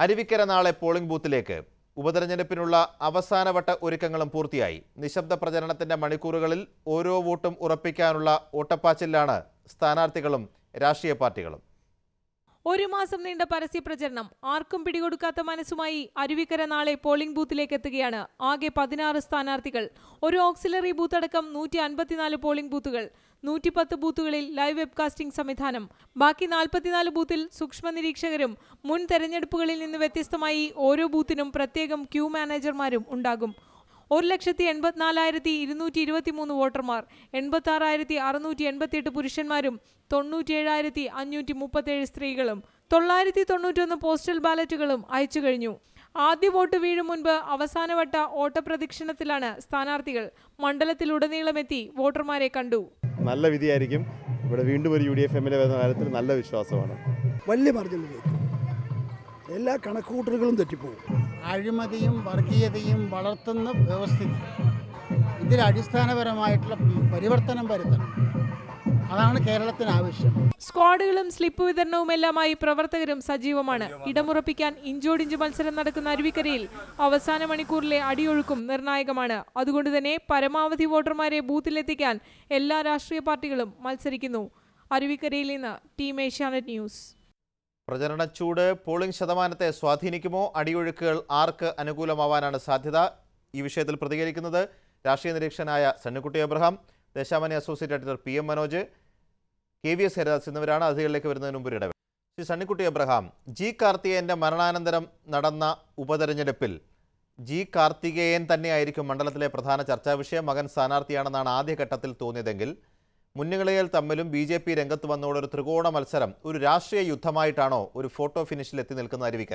അരുവിക്കര നാളെ പോളിംഗ് ബൂത്തിലേക്ക് ഉപതെരഞ്ഞെടുപ്പിനുള്ള അവസാനവട്ട ഒരുക്കങ്ങളും പൂർത്തിയായി നിശബ്ദ പ്രചരണത്തിന്റെ മണിക്കൂറുകളിൽ ഓരോ വോട്ടും ഉറപ്പിക്കാനുള്ള ഓട്ടപ്പാച്ചിലാണ് സ്ഥാനാർത്ഥികളും രാഷ്ട്രീയ പാർട്ടികളും ഒരു മാസം നീണ്ട പരസ്യ പ്രചരണം ആർക്കും പിടികൊടുക്കാത്ത മനസ്സുമായി അരുവിക്കര നാളെ പോളിംഗ് ബൂത്തിലേക്ക് എത്തുകയാണ് ആകെ പതിനാറ് സ്ഥാനാർത്ഥികൾ ഒരു ഓക്സിലറി ബൂത്ത് അടക്കം നൂറ്റി അൻപത്തിനാല് പോളിംഗ് ബൂത്തുകൾ നൂറ്റിപ്പത്ത് ബൂത്തുകളിൽ ലൈവ് വെബ്കാസ്റ്റിംഗ് സംവിധാനം ബാക്കി നാൽപ്പത്തിനാല് ബൂത്തിൽ സൂക്ഷ്മ നിരീക്ഷകരും മുൻ തെരഞ്ഞെടുപ്പുകളിൽ നിന്ന് വ്യത്യസ്തമായി ഓരോ ബൂത്തിനും പ്രത്യേകം ക്യൂ മാനേജർമാരും ഉണ്ടാകും ഒരു ലക്ഷത്തി എൺപത്തിനാലായിരത്തി ഇരുന്നൂറ്റി ഇരുപത്തി മൂന്ന് വോട്ടർമാർ എൺപത്തി ആറായിരത്തി അറുന്നൂറ്റി എൺപത്തിയെട്ട് പുരുഷന്മാരും തൊണ്ണൂറ്റിയേഴായിരത്തി അഞ്ഞൂറ്റി മുപ്പത്തേഴ് സ്ത്രീകളും തൊള്ളായിരത്തി തൊണ്ണൂറ്റൊന്ന് പോസ്റ്റൽ ബാലറ്റുകളും അയച്ചു കഴിഞ്ഞു ആദ്യ വോട്ട് വീഴും മുൻപ് അവസാനവട്ട ഓട്ടപ്രദക്ഷിണത്തിലാണ് സ്ഥാനാർത്ഥികൾ മണ്ഡലത്തിലുടനീളമെത്തി വോട്ടർമാരെ കണ്ടു നല്ല വിധിയായിരിക്കും ഇവിടെ വീണ്ടും ഒരു യു ഡി എഫ് എമ്മിലെ വരുന്ന കാര്യത്തിൽ നല്ല വിശ്വാസമാണ് വലിയ മാർജിനിലേക്ക് എല്ലാ കണക്കുകൂട്ടലുകളും തെറ്റിപ്പോകും അഴിമതിയും വർഗീയതയും വളർത്തുന്ന വ്യവസ്ഥിതി ഇതിൽ അടിസ്ഥാനപരമായിട്ടുള്ള പരിവർത്തനം വരുത്തണം അതാണ് കേരളത്തിന് ആവശ്യം സ്ക്വാഡുകളും സ്ലിപ്പ് വിതരണവുമെല്ലാമായി പ്രവർത്തകരും സജീവമാണ് ഇടമുറപ്പിക്കാൻ ഇഞ്ചോടിഞ്ച് മത്സരം നടക്കുന്ന അരുവിക്കരയിൽ അവസാന മണിക്കൂറിലെ അടിയൊഴുക്കും നിർണായകമാണ് അതുകൊണ്ട് തന്നെ പരമാവധി വോട്ടർമാരെ ബൂത്തിലെത്തിക്കാൻ എല്ലാ രാഷ്ട്രീയ പാർട്ടികളും മത്സരിക്കുന്നു അരുവിക്കരയിൽ നിന്ന് ടീം ഏഷ്യാനെറ്റ് ന്യൂസ് പ്രചരണച്ചൂട് പോളിംഗ് ശതമാനത്തെ സ്വാധീനിക്കുമോ അടിയൊഴുക്കുകൾ ആർക്ക് അനുകൂലമാവാനാണ് സാധ്യത ഈ വിഷയത്തിൽ പ്രതികരിക്കുന്നത് രാഷ്ട്രീയ നിരീക്ഷകനായ സണ്ണിക്കുട്ടി അബ്രഹാം ദേശാമനി അസോസിയേറ്റ് എഡിറ്റർ പി എം മനോജ് കെ വി എസ് ഹരിദാസ് എന്നിവരാണ് അതിഥികളിലേക്ക് വരുന്നതിന് മുമ്പ് ഒരു ഇടവേള ശ്രീ സണ്ണിക്കുട്ടി അബ്രഹാം ജി കാർത്തികേയൻ്റെ മരണാനന്തരം നടന്ന ഉപതെരഞ്ഞെടുപ്പിൽ ജി കാർത്തികേയൻ തന്നെയായിരിക്കും മണ്ഡലത്തിലെ പ്രധാന ചർച്ചാ വിഷയം മകൻ സ്ഥാനാർത്ഥിയാണെന്നാണ് ആദ്യഘട്ടത്തിൽ തോന്നിയതെങ്കിൽ മുന്നുകളികൾ തമ്മിലും ബി ജെ പി രംഗത്ത് വന്നോടെ ഒരു ത്രികോണ മത്സരം ഒരു രാഷ്ട്രീയ യുദ്ധമായിട്ടാണോ ഒരു ഫോട്ടോ ഫിനിഷിൽ എത്തി നിൽക്കുന്ന അരുവിക്കര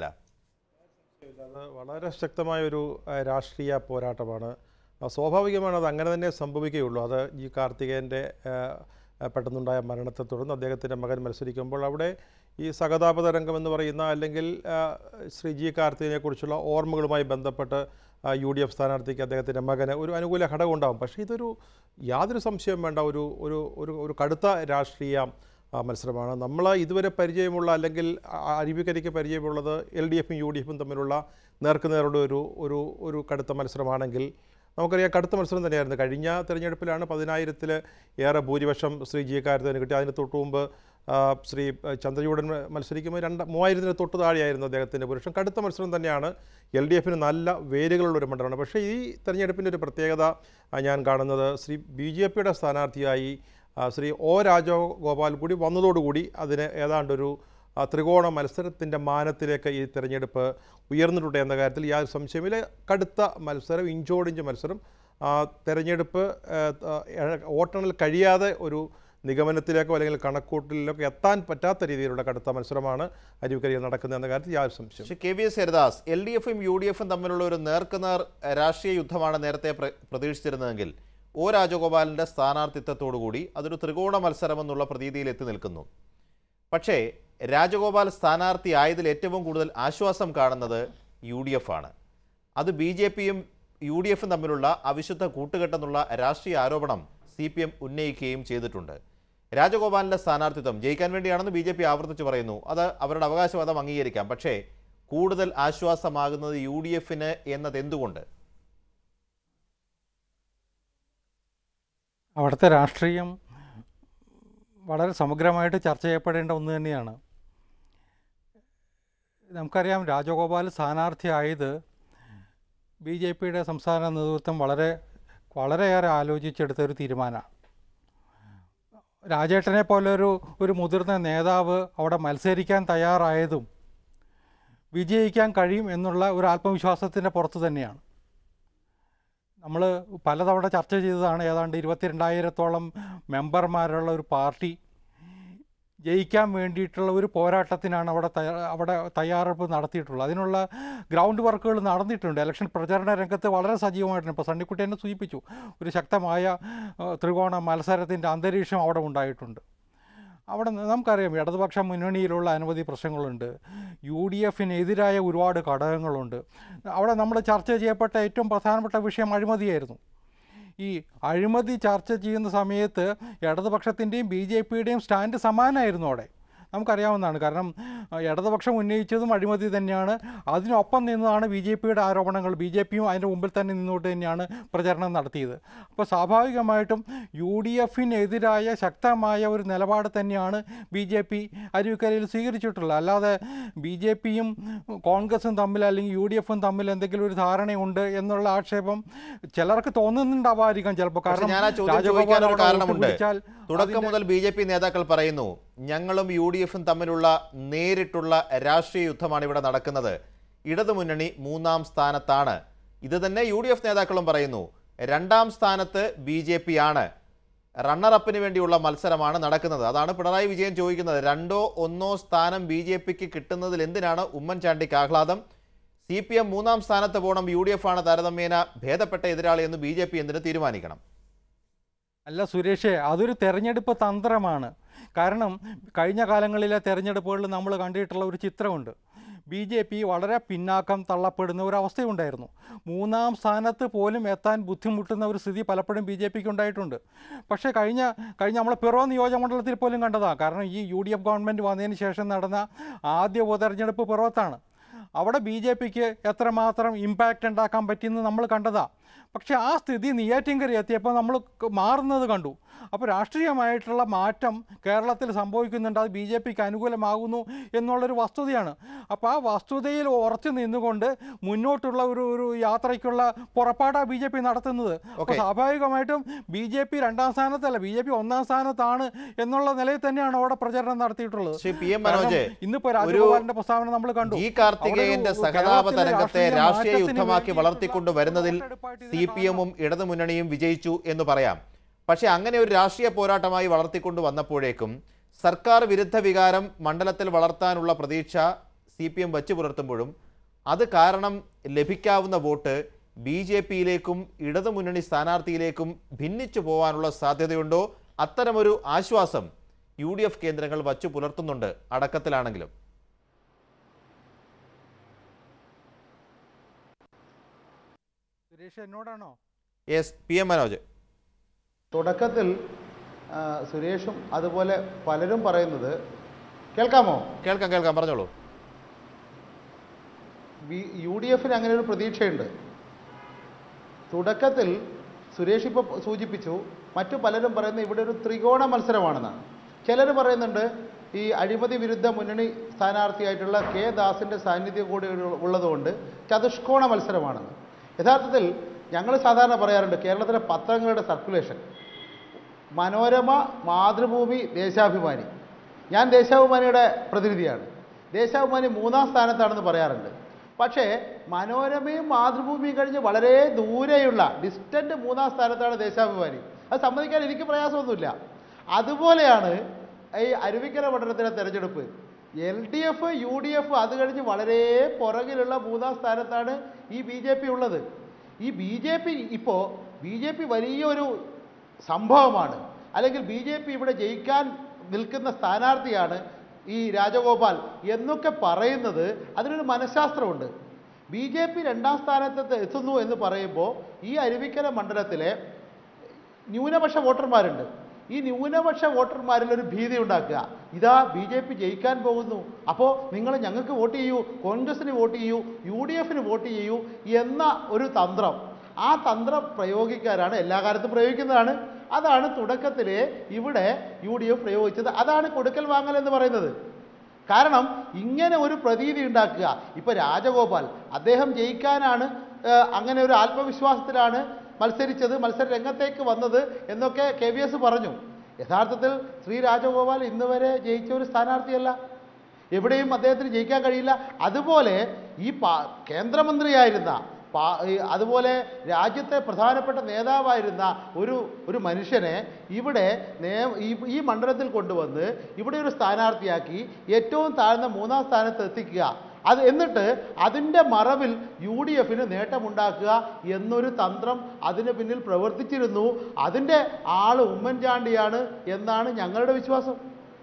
അത് വളരെ ശക്തമായ ഒരു ആ, രാഷ്ട്രീയ പോരാട്ടമാണ് ആ, സ്വാഭാവികമാണ് അത് അങ്ങനെ തന്നെ സംഭവിക്കുകയുള്ളൂ അത് ഈ കാർത്തികേയൻ്റെ ആ, ആ, പെട്ടെന്നുണ്ടായ മരണത്തെ തുടർന്ന് അദ്ദേഹത്തിൻ്റെ മകൻ മത്സരിക്കുമ്പോൾ അവിടെ ഈ സഹതാപ രംഗം എന്ന് പറയുന്ന അല്ലെങ്കിൽ ആ, ശ്രീ ജി കാർത്തികനെക്കുറിച്ചുള്ള ഓർമ്മകളുമായി ബന്ധപ്പെട്ട് ആ, യു ഡി എഫ് സ്ഥാനാർത്ഥിക്ക് അദ്ദേഹത്തിൻ്റെ മകന് ഒരു അനുകൂല ഘടകം ഉണ്ടാകും പക്ഷേ ഇതൊരു യാതൊരു സംശയവും വേണ്ട ഒരു ഒരു ഒരു ഒരു കടുത്ത രാഷ്ട്രീയ ആ, മത്സരമാണ് നമ്മൾ ഇതുവരെ പരിചയമുള്ള അല്ലെങ്കിൽ ആ, അരുവിക്കരയ്ക്ക് പരിചയമുള്ളത് എൽ ഡി എഫും യു ഡി എഫും തമ്മിലുള്ള നേർക്കുനേരുടെ ഒരു ഒരു ഒരു കടുത്ത മത്സരമാണെങ്കിൽ നമുക്കറിയാം കടുത്ത മത്സരം തന്നെയായിരുന്നു കഴിഞ്ഞ തെരഞ്ഞെടുപ്പിലാണ് പതിനായിരത്തിൽ ഏറെ ഭൂരിപക്ഷം ശ്രീ ജി കാരത്തിന് കിട്ടി അതിന് തൊട്ട് മുമ്പ് ആ, ശ്രീ ചന്ദ്രചൂഡൻ മത്സരിക്കുമ്പോൾ രണ്ട് മൂവായിരത്തിന് തൊട്ട് താഴെയായിരുന്നു അദ്ദേഹത്തിൻ്റെ ഭൂരിപക്ഷം കടുത്ത മത്സരം തന്നെയാണ് എൽ ഡി എഫിന് നല്ല വേരുകളുള്ള ഒരു മണ്ഡലമാണ് പക്ഷേ ഈ തെരഞ്ഞെടുപ്പിൻ്റെ ഒരു പ്രത്യേകത ആ, ഞാൻ കാണുന്നത് ശ്രീ ബി ജെ പിയുടെ സ്ഥാനാർത്ഥിയായി ആ, ശ്രീ ഒ രാജഗോപാൽ കൂടി വന്നതോടുകൂടി അതിന് ഏതാണ്ടൊരു ആ, ത്രികോണ മത്സരത്തിൻ്റെ മാനത്തിലേക്ക് ഈ തെരഞ്ഞെടുപ്പ് ഉയർന്നിട്ടുണ്ട് എന്ന കാര്യത്തിൽ യാതൊരു സംശയമില്ല കടുത്ത മത്സരം ഇഞ്ചോടിഞ്ച് മത്സരം ആ, തെരഞ്ഞെടുപ്പ് ആ, ആ, വോട്ടെണ്ണൽ കഴിയാതെ ഒരു നിഗമനത്തിലേക്കോ അല്ലെങ്കിൽ കണക്കൂട്ടലിലേക്കോ എത്താൻ പറ്റാത്ത രീതിയിലുള്ള കടുത്ത മത്സരമാണ് അരുവിക്കരയിൽ നടക്കുന്നത് എന്ന കാര്യത്തിൽ യാതൊരു സംശയം പക്ഷേ കെ വി എസ് ഹരിദാസ് എൽ ഡി എഫും യു ഡി എഫും തമ്മിലുള്ള ഒരു നേർക്കുനേർ രാഷ്ട്രീയ യുദ്ധമാണ് നേരത്തെ പ്ര- പ്രതീക്ഷിച്ചിരുന്നതെങ്കിൽ ഒ രാജഗോപാലിൻ്റെ സ്ഥാനാർത്ഥിത്വത്തോടുകൂടി അതൊരു ത്രികോണ മത്സരമെന്നുള്ള പ്രതീതിയിൽ എത്തി നിൽക്കുന്നു പക്ഷേ രാജഗോപാൽ സ്ഥാനാർത്ഥി ആയതിൽ ഏറ്റവും കൂടുതൽ ആശ്വാസം കാണുന്നത് യു ഡി എഫ് ആണ് അത് ബി ജെ പിയും യു ഡി എഫും തമ്മിലുള്ള അവിശുദ്ധ കൂട്ടുകെട്ടെന്നുള്ള രാഷ്ട്രീയ ആരോപണം സി പി എം ഉന്നയിക്കുകയും ചെയ്തിട്ടുണ്ട് രാജഗോപാലിൻ്റെ സ്ഥാനാർത്ഥിത്വം ജയിക്കാൻ വേണ്ടിയാണെന്ന് ബി ജെ പി ആവർത്തിച്ച് പറയുന്നു അത് അവരുടെ അവകാശവാദം അംഗീകരിക്കാം പക്ഷേ കൂടുതൽ ആശ്വാസമാകുന്നത് യു ഡി എഫിന് എന്നത് എന്തുകൊണ്ട് അവിടുത്തെ രാഷ്ട്രീയം വളരെ സമഗ്രമായിട്ട് ചർച്ച ചെയ്യപ്പെടേണ്ട ഒന്ന് തന്നെയാണ് നമുക്കറിയാം രാജഗോപാൽ സ്ഥാനാർത്ഥിയായത് ബി ജെ പിയുടെ സംസ്ഥാന നേതൃത്വം വളരെ വളരെയേറെ ആലോചിച്ചെടുത്ത ഒരു തീരുമാനമാണ് രാജേട്ടനെ പോലെ ഒരു ഒരു മുതിർന്ന നേതാവ് അവിടെ മത്സരിക്കാൻ തയ്യാറായതും വിജയിക്കാൻ കഴിയും എന്നുള്ള ഒരു ആത്മവിശ്വാസത്തിൻ്റെ പുറത്ത് തന്നെയാണ് നമ്മൾ പലതവണ ചർച്ച ചെയ്തതാണ് ഏതാണ്ട് ഇരുപത്തിരണ്ടായിരത്തോളം മെമ്പർമാരുള്ള ഒരു പാർട്ടി ജയിക്കാൻ വേണ്ടിയിട്ടുള്ള ഒരു പോരാട്ടത്തിനാണ് അവിടെ തയ്യാ അവിടെ തയ്യാറെടുപ്പ് നടത്തിയിട്ടുള്ളത് അതിനുള്ള ഗ്രൗണ്ട് വർക്കുകൾ നടന്നിട്ടുണ്ട് ഇലക്ഷൻ പ്രചരണ രംഗത്ത് വളരെ സജീവമായിട്ടുണ്ട് ഇപ്പോൾ സണ്ണിക്കുട്ടി എന്നെ സൂചിപ്പിച്ചു ഒരു ശക്തമായ ഏഹ്, ത്രികോണ മത്സരത്തിൻ്റെ അന്തരീക്ഷം അവിടെ ഉണ്ടായിട്ടുണ്ട് അവിടെ ന- നമുക്കറിയാം ഇടതുപക്ഷ മുന്നണിയിലുള്ള അനവധി പ്രശ്നങ്ങളുണ്ട് യു ഡി എഫിനെതിരായ ഒരുപാട് ഘടകങ്ങളുണ്ട് അവിടെ നമ്മൾ ചർച്ച ചെയ്യപ്പെട്ട ഏറ്റവും പ്രധാനപ്പെട്ട വിഷയം അഴിമതിയായിരുന്നു ഈ അഴിമതി ചർച്ച ചെയ്യുന്ന സമയത്ത് ഇടതുപക്ഷത്തിൻ്റെയും ബി ജെ പിയുടെയും സ്റ്റാൻഡ് സമാനമായിരുന്നു അവിടെ നമുക്കറിയാവുന്നതാണ് കാരണം ആ, ഇടതുപക്ഷം ഉന്നയിച്ചതും അഴിമതി തന്നെയാണ് അതിനൊപ്പം നിന്നതാണ് ബി ജെ പിയുടെ ആരോപണങ്ങൾ ബി ജെ പിയും അതിൻ്റെ മുമ്പിൽ തന്നെ നിന്നുകൊണ്ട് തന്നെയാണ് പ്രചരണം നടത്തിയത് അപ്പോൾ സ്വാഭാവികമായിട്ടും യു ഡി എഫിനെതിരായ ശക്തമായ ഒരു നിലപാട് തന്നെയാണ് ബി ജെ പി അരുവിക്കരയിൽ സ്വീകരിച്ചിട്ടുള്ളത് അല്ലാതെ ബി ജെ പിയും കോൺഗ്രസും തമ്മിൽ അല്ലെങ്കിൽ യു ഡി എഫും തമ്മിൽ എന്തെങ്കിലും ഒരു ധാരണയുണ്ട് എന്നുള്ള ആക്ഷേപം ചിലർക്ക് തോന്നുന്നുണ്ടാവായിരിക്കാം ചിലപ്പോൾ പക്ഷെ കാരണം ഞാൻ ആ ചോദ്യം രാജഗോപാൽ ചോദിക്കാൻ ഒരു അവിടെ കാരണമുണ്ട് ഒത്തുപിടിച്ചാൽ തുടക്കം മുതൽ ബി ജെ പി നേതാക്കൾ പറയുന്നു ഞങ്ങളും യു ഡി എഫും തമ്മിലുള്ള നേരിട്ടുള്ള രാഷ്ട്രീയ യുദ്ധമാണ് ഇവിടെ നടക്കുന്നത് ഇടതുമുന്നണി മൂന്നാം സ്ഥാനത്താണ് ഇത് തന്നെ യു ഡി എഫ് നേതാക്കളും പറയുന്നു രണ്ടാം സ്ഥാനത്ത് ബി ജെ പി ആണ് റണ്ണറപ്പിന് വേണ്ടിയുള്ള മത്സരമാണ് നടക്കുന്നത് അതാണ് പിണറായി വിജയൻ ചോദിക്കുന്നത് രണ്ടോ ഒന്നോ സ്ഥാനം ബി ജെ പിക്ക് കിട്ടുന്നതിൽ എന്തിനാണ് ഉമ്മൻചാണ്ടിക്ക് ആഹ്ലാദം സി പി എം മൂന്നാം സ്ഥാനത്ത് പോകണം യു ഡി എഫ് ആണ് താരതമ്യേന ഭേദപ്പെട്ട എതിരാളി എന്ന് ബി ജെ പി എന്തിന് തീരുമാനിക്കണം അല്ല സുരേഷേ അതൊരു തെരഞ്ഞെടുപ്പ് തന്ത്രമാണ് കാരണം കഴിഞ്ഞ കാലങ്ങളിലെ തെരഞ്ഞെടുപ്പുകളിൽ നമ്മൾ കണ്ടിട്ടുള്ള ഒരു ചിത്രമുണ്ട് ബി ജെ പി വളരെ പിന്നാക്കം തള്ളപ്പെടുന്ന ഒരു അവസ്ഥയുണ്ടായിരുന്നു മൂന്നാം സ്ഥാനത്ത് പോലും എത്താൻ ബുദ്ധിമുട്ടുന്ന ഒരു സ്ഥിതി പലപ്പോഴും ബി ജെ പിക്ക് ഉണ്ടായിട്ടുണ്ട് പക്ഷേ കഴിഞ്ഞ കഴിഞ്ഞ നമ്മളെ പിറവ നിയോജകമണ്ഡലത്തിൽ പോലും കണ്ടതാണ് കാരണം ഈ യു ഡി എഫ് ഗവൺമെൻറ് വന്നതിന് ശേഷം നടന്ന ആദ്യ ഉപതെരഞ്ഞെടുപ്പ് പിറവത്താണ് അവിടെ ബി ജെ പിക്ക് എത്രമാത്രം ഇമ്പാക്റ്റ് ഉണ്ടാക്കാൻ പറ്റിയെന്ന് നമ്മൾ കണ്ടതാണ് പക്ഷേ ആ സ്ഥിതി നെയ്യാറ്റിൻകര എത്തിയപ്പോൾ നമ്മൾ ക- മാറുന്നത് കണ്ടു അപ്പോൾ രാഷ്ട്രീയമായിട്ടുള്ള മാറ്റം കേരളത്തിൽ സംഭവിക്കുന്നുണ്ട് അത് ബി ജെ പിക്ക് അനുകൂലമാകുന്നു എന്നുള്ളൊരു വസ്തുതയാണ് അപ്പോൾ ആ വസ്തുതയിൽ ഉറച്ചു നിന്നുകൊണ്ട് മുന്നോട്ടുള്ള ഒരു ഒരു യാത്രയ്ക്കുള്ള പുറപ്പാടാണ് ബി ജെ പി നടത്തുന്നത് അപ്പോൾ Okay. സ്വാഭാവികമായിട്ടും ബി ജെ പി രണ്ടാം സ്ഥാനത്തല്ല ബി ജെ പി ഒന്നാം സ്ഥാനത്താണ് എന്നുള്ള നിലയിൽ തന്നെയാണ് അവിടെ പ്രചരണം നടത്തിയിട്ടുള്ളത് ശ്രീ പി എം മനോജ് ഇന്നിപ്പോ ഒരു രാജഗോപാലിന്റെ പ്രസ്താവന നമ്മൾ കണ്ടു ജി കാർത്തികേയന്റെ അവിടെ ഒരു സഹതാപ കേരളത്തിലെ തരംഗത്തെ രാഷ്ട്രീയ രാഷ്ട്രീയ മാറ്റത്തിന് യുദ്ധമാക്കി വേണ്ടിയിട്ടുള്ള വളർത്തിക്കൊണ്ട് വരുന്നതിൽ വോട്ടെടുപ്പായിട്ട് സി ഇതിനെ പി എമ്മും ഇടതുമുന്നണിയും വിജയിച്ചു എന്ന് പറയാം പക്ഷേ അങ്ങനെ ഒരു രാഷ്ട്രീയ പോരാട്ടമായി വളർത്തിക്കൊണ്ട് വന്നപ്പോഴേക്കും സർക്കാർ വിരുദ്ധ വികാരം മണ്ഡലത്തിൽ വളർത്താനുള്ള പ്രതീക്ഷ സി പി എം വച്ചു പുലർത്തുമ്പോഴും അത് കാരണം ലഭിക്കാവുന്ന വോട്ട് ബി ജെ പിയിലേക്കും ഇടതുമുന്നണി സ്ഥാനാർത്ഥിയിലേക്കും ഭിന്നിച്ചു പോകാനുള്ള സാധ്യതയുണ്ടോ അത്തരമൊരു ആശ്വാസം യു ഡി എഫ് കേന്ദ്രങ്ങൾ വച്ചു പുലർത്തുന്നുണ്ട് അടക്കത്തിലാണെങ്കിലും സുരേഷ് എന്നോടാണോ യെസ് പി എം മനോജ് തുടക്കത്തിൽ ആ, സുരേഷും അതുപോലെ പലരും പറയുന്നത് കേൾക്കാമോ കേൾക്കാം കേൾക്കാം പറഞ്ഞോളൂ ബി യു ഡി എഫിന് അങ്ങനെ ഒരു പ്രതീക്ഷയുണ്ട് തുടക്കത്തിൽ സുരേഷ് ഇപ്പോൾ സൂചിപ്പിച്ചു മറ്റു പലരും പറയുന്നത് ഇവിടെ ഒരു ത്രികോണ മത്സരമാണെന്നാണ് ചിലർ പറയുന്നുണ്ട് ഈ അഴിമതി വിരുദ്ധ മുന്നണി സ്ഥാനാർത്ഥിയായിട്ടുള്ള കെ ദാസിൻ്റെ സാന്നിധ്യം കൂടി ഉള്ള- ഉള്ളതുകൊണ്ട് ചതുഷ്കോണ മത്സരമാണെന്ന് യഥാർത്ഥത്തിൽ ഞങ്ങൾ സാധാരണ പറയാറുണ്ട് കേരളത്തിലെ പത്രങ്ങളുടെ സർക്കുലേഷൻ മനോരമ മാതൃഭൂമി ദേശാഭിമാനി ഞാൻ ദേശാഭിമാനിയുടെ പ്രതിനിധിയാണ് ദേശാഭിമാനി മൂന്നാം സ്ഥാനത്താണെന്ന് പറയാറുണ്ട് പക്ഷേ മനോരമയും മാതൃഭൂമിയും കഴിഞ്ഞ് വളരെ ദൂരെയുള്ള ഡിസ്റ്റൻ്റ് മൂന്നാം സ്ഥാനത്താണ് ദേശാഭിമാനി അത് സമ്മതിക്കാൻ എനിക്ക് പ്രയാസമൊന്നുമില്ല അതുപോലെയാണ് ഈ അരുവിക്കര മണ്ഡലത്തിലെ തെരഞ്ഞെടുപ്പ് L D F U D F അത് കഴിഞ്ഞ് വളരെ പുറകിലുള്ള മൂന്നാം സ്ഥാനത്താണ് ഈ ബി ജെ പി ഉള്ളത് ഈ B J P B J J പി വലിയൊരു സംഭവമാണ് അല്ലെങ്കിൽ ബി ജെ പി ഇവിടെ ജയിക്കാൻ നിൽക്കുന്ന സ്ഥാനാർത്ഥിയാണ് ഈ രാജഗോപാൽ എന്നൊക്കെ പറയുന്നത് അതിനൊരു മനഃശാസ്ത്രമുണ്ട് ബി ജെ പി രണ്ടാം സ്ഥാനത്ത് എത്തുന്നു എന്ന് പറയുമ്പോൾ ഈ അരുവിക്കര മണ്ഡലത്തിലെ ന്യൂനപക്ഷ വോട്ടർമാരുണ്ട് ഈ ന്യൂനപക്ഷ വോട്ടർമാരിൽ ഒരു ഭീതി ഉണ്ടാക്കുക ഇതാ ബി ജെ പി ജയിക്കാൻ പോകുന്നു അപ്പോൾ നിങ്ങൾ ഞങ്ങൾക്ക് വോട്ട് ചെയ്യൂ കോൺഗ്രസിന് വോട്ട് ചെയ്യൂ യു ഡി എഫിന് വോട്ട് ചെയ്യൂ എന്ന ഒരു തന്ത്രം ആ തന്ത്രം പ്രയോഗിക്കാനാണ് എല്ലാ കാലത്തും പ്രയോഗിക്കുന്നതാണ് അതാണ് തുടക്കത്തിലെ ഇവിടെ യു ഡി എഫ് പ്രയോഗിച്ചത് അതാണ് കൊടുക്കൽ വാങ്ങൽ എന്ന് പറയുന്നത് കാരണം ഇങ്ങനെ ഒരു പ്രതീതി ഉണ്ടാക്കുക ഇപ്പൊ രാജഗോപാൽ അദ്ദേഹം ജയിക്കാനാണ് ഏഹ്, അങ്ങനെ ഒരു ആത്മവിശ്വാസത്തിലാണ് മത്സരിച്ചത് മത്സര രംഗത്തേക്ക് വന്നത് എന്നൊക്കെ കെ വി എസ് പറഞ്ഞു യഥാർത്ഥത്തിൽ ശ്രീ രാജഗോപാൽ ഇന്ന് വരെ ജയിച്ച ഒരു സ്ഥാനാർത്ഥിയല്ല എവിടെയും അദ്ദേഹത്തിന് ജയിക്കാൻ കഴിയില്ല അതുപോലെ ഈ പാ കേന്ദ്രമന്ത്രിയായിരുന്ന പാ ഈ അതുപോലെ രാജ്യത്തെ പ്രധാനപ്പെട്ട നേതാവായിരുന്ന ഒരു ഒരു മനുഷ്യനെ ഇവിടെ നേ ഈ ഈ മണ്ഡലത്തിൽ കൊണ്ടുവന്ന് ഇവിടെ ഒരു സ്ഥാനാർത്ഥിയാക്കി ഏറ്റവും താഴ്ന്ന മൂന്നാം സ്ഥാനത്ത് എത്തിക്കുക അത് എന്നിട്ട് അതിൻ്റെ മറവിൽ യു ഡി എഫിന് നേട്ടമുണ്ടാക്കുക എന്നൊരു തന്ത്രം അതിന് പിന്നിൽ പ്രവർത്തിച്ചിരുന്നു അതിൻ്റെ ആൾ ഉമ്മൻചാണ്ടിയാണ് എന്നാണ് ഞങ്ങളുടെ വിശ്വാസം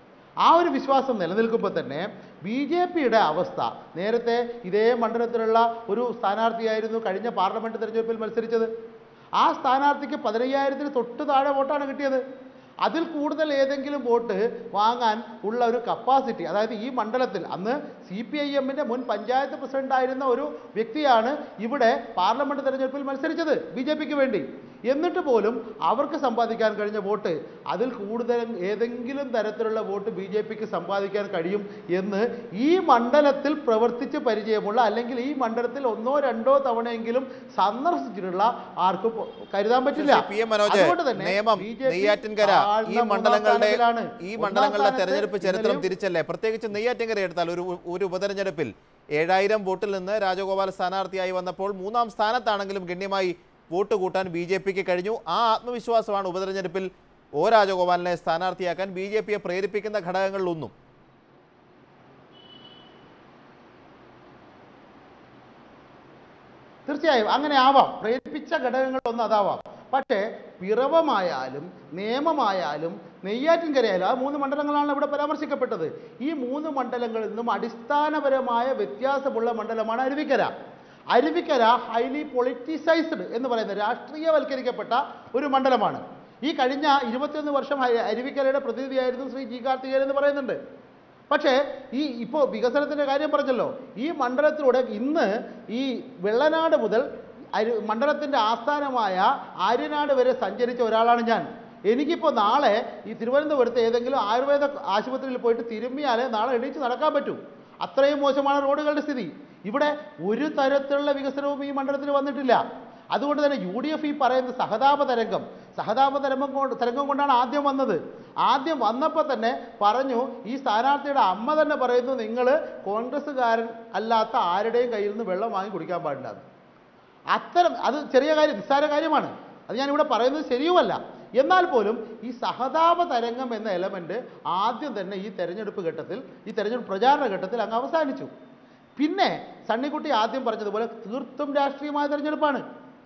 ആ ഒരു വിശ്വാസം നിലനിൽക്കുമ്പോൾ തന്നെ ബി ജെ പിയുടെ അവസ്ഥ നേരത്തെ ഇതേ മണ്ഡലത്തിലുള്ള ഒരു സ്ഥാനാർത്ഥിയായിരുന്നു കഴിഞ്ഞ പാർലമെൻറ്റ് തെരഞ്ഞെടുപ്പിൽ മത്സരിച്ചത് ആ സ്ഥാനാർത്ഥിക്ക് പതിനയ്യായിരത്തിന് തൊട്ട് താഴെ വോട്ടാണ് കിട്ടിയത് അതിൽ കൂടുതൽ ഏതെങ്കിലും വോട്ട് വാങ്ങാൻ ഉള്ള ഒരു കപ്പാസിറ്റി അതായത് ഈ മണ്ഡലത്തിൽ അന്ന് സി പി ഐ എമ്മിൻ്റെ മുൻ പഞ്ചായത്ത് പ്രസിഡന്റ് ആയിരുന്ന ഒരു വ്യക്തിയാണ് ഇവിടെ പാർലമെന്റ് തെരഞ്ഞെടുപ്പിൽ മത്സരിച്ചത് ബി ജെ പിക്ക് വേണ്ടി എന്നിട്ട് പോലും അവർക്ക് സമ്പാദിക്കാൻ കഴിഞ്ഞ വോട്ട് അതിൽ കൂടുതൽ ഏതെങ്കിലും തരത്തിലുള്ള വോട്ട് ബി ജെ പിക്ക് സമ്പാദിക്കാൻ കഴിയും എന്ന് ഈ മണ്ഡലത്തിൽ പ്രവർത്തിച്ച് പരിചയമുള്ള അല്ലെങ്കിൽ ഈ മണ്ഡലത്തിൽ ഒന്നോ രണ്ടോ തവണയെങ്കിലും സന്ദർശിച്ചിട്ടുള്ള ആർക്കും കരുതാൻ പറ്റില്ല ശ്രീ പി എം മനോജ് അതുകൊണ്ട് തന്നെ നിയമം BJP നെയ്യാറ്റിൻകര ഈ താഴ്ന്ന മണ്ഡലങ്ങളുടെ മൂന്നാം സ്ഥാനത്തിലാണ്. ഈ ഒന്നാം മണ്ഡലങ്ങളുടെ സ്ഥാനത്ത് തെരഞ്ഞെടുപ്പ് ചരിത്രം ഇന്നലെയും തിരിച്ചല്ലേ പ്രത്യേകിച്ച് നെയ്യാറ്റിൻകര എടുത്താൽ ഒരു ഒരു ഉപതെരഞ്ഞെടുപ്പിൽ ഏഴായിരം വോട്ടിൽ നിന്ന് രാജഗോപാൽ സ്ഥാനാർത്ഥിയായി വന്നപ്പോൾ മൂന്നാം സ്ഥാനത്താണെങ്കിലും ഗണ്യമായി വോട്ട് കൂട്ടാൻ ബി ജെ പിക്ക് കഴിഞ്ഞു ആ ആത്മവിശ്വാസമാണ് ഉപതെരഞ്ഞെടുപ്പിൽ ഒ രാജഗോപാലിനെ സ്ഥാനാർത്ഥിയാക്കാൻ ബി ജെ പിയെ പ്രേരിപ്പിക്കുന്ന ഘടകങ്ങളിലൊന്നും തീർച്ചയായും അങ്ങനെ ആവാം പ്രേരിപ്പിച്ച ഘടകങ്ങളൊന്നും അതാവാം പക്ഷേ പിറവമായാലും നിയമമായാലും നെയ്യാറ്റിൻകരയായാലും ആ മൂന്ന് മണ്ഡലങ്ങളാണ് ഇവിടെ പരാമർശിക്കപ്പെട്ടത് ഈ മൂന്ന് മണ്ഡലങ്ങളിൽ നിന്നും അടിസ്ഥാനപരമായ വ്യത്യാസമുള്ള മണ്ഡലമാണ് അരുവിക്കര അരുവിക്കര ഹൈലി പൊളിറ്റിസൈസ്ഡ് എന്ന് പറയുന്ന രാഷ്ട്രീയവൽക്കരിക്കപ്പെട്ട ഒരു മണ്ഡലമാണ് ഈ കഴിഞ്ഞ ഇരുപത്തിയൊന്ന് വർഷം അ- അരുവിക്കരയുടെ പ്രതിനിധിയായിരുന്നു ശ്രീ ജി കാർത്തികേയൻ എന്ന് പറയുന്നുണ്ട് പക്ഷേ ഈ ഇപ്പോൾ വികസനത്തിൻ്റെ കാര്യം പറഞ്ഞല്ലോ ഈ മണ്ഡലത്തിലൂടെ ഇന്ന് ഈ വെള്ളനാട് മുതൽ അരു മണ്ഡലത്തിൻ്റെ ആസ്ഥാനമായ ആര്യനാട് വരെ സഞ്ചരിച്ച ഒരാളാണ് ഞാൻ എനിക്കിപ്പോൾ നാളെ ഈ തിരുവനന്തപുരത്ത് ഏതെങ്കിലും ആയുർവേദ ആശുപത്രിയിൽ പോയിട്ട് തിരുമ്മിയാലേ നാളെ എണീച്ച് നടക്കാൻ പറ്റൂ അത്രയും മോശമാണ് റോഡുകളുടെ സ്ഥിതി ഇവിടെ ഒരു തരത്തിലുള്ള വികസനവും ഈ മണ്ഡലത്തിൽ വന്നിട്ടില്ല അതുകൊണ്ട് തന്നെ യു ഡി എഫ് ഈ പറയുന്ന സഹതാപ തരംഗം സഹതാപ തരംഗം കൊണ്ട് തരംഗം കൊണ്ടാണ് ആദ്യം വന്നത് ആദ്യം വന്നപ്പോൾ തന്നെ പറഞ്ഞു ഈ സ്ഥാനാർത്ഥിയുടെ അമ്മ തന്നെ പറയുന്നു നിങ്ങൾ കോൺഗ്രസ്സുകാരൻ അല്ലാത്ത ആരുടെയും കയ്യിൽ നിന്ന് വെള്ളം വാങ്ങി കുടിക്കാൻ പാടില്ല എന്ന്. അത്തരം അത് ചെറിയ കാര്യം നിസ്സാര കാര്യമാണ് അത് ഞാനിവിടെ പറയുന്നത് ശരിയുമല്ല എന്നാൽ പോലും ഈ സഹതാപ തരംഗം എന്ന എലമെന്റ് ആദ്യം തന്നെ ഈ തെരഞ്ഞെടുപ്പ് ഘട്ടത്തിൽ ഈ തെരഞ്ഞെടുപ്പ് പ്രചാരണ ഘട്ടത്തിൽ അങ്ങ് അവസാനിച്ചു പിന്നെ സണ്ണിക്കുട്ടി ആദ്യം പറഞ്ഞതുപോലെ തീർത്തും രാഷ്ട്രീയമായ തെരഞ്ഞെടുപ്പാണ്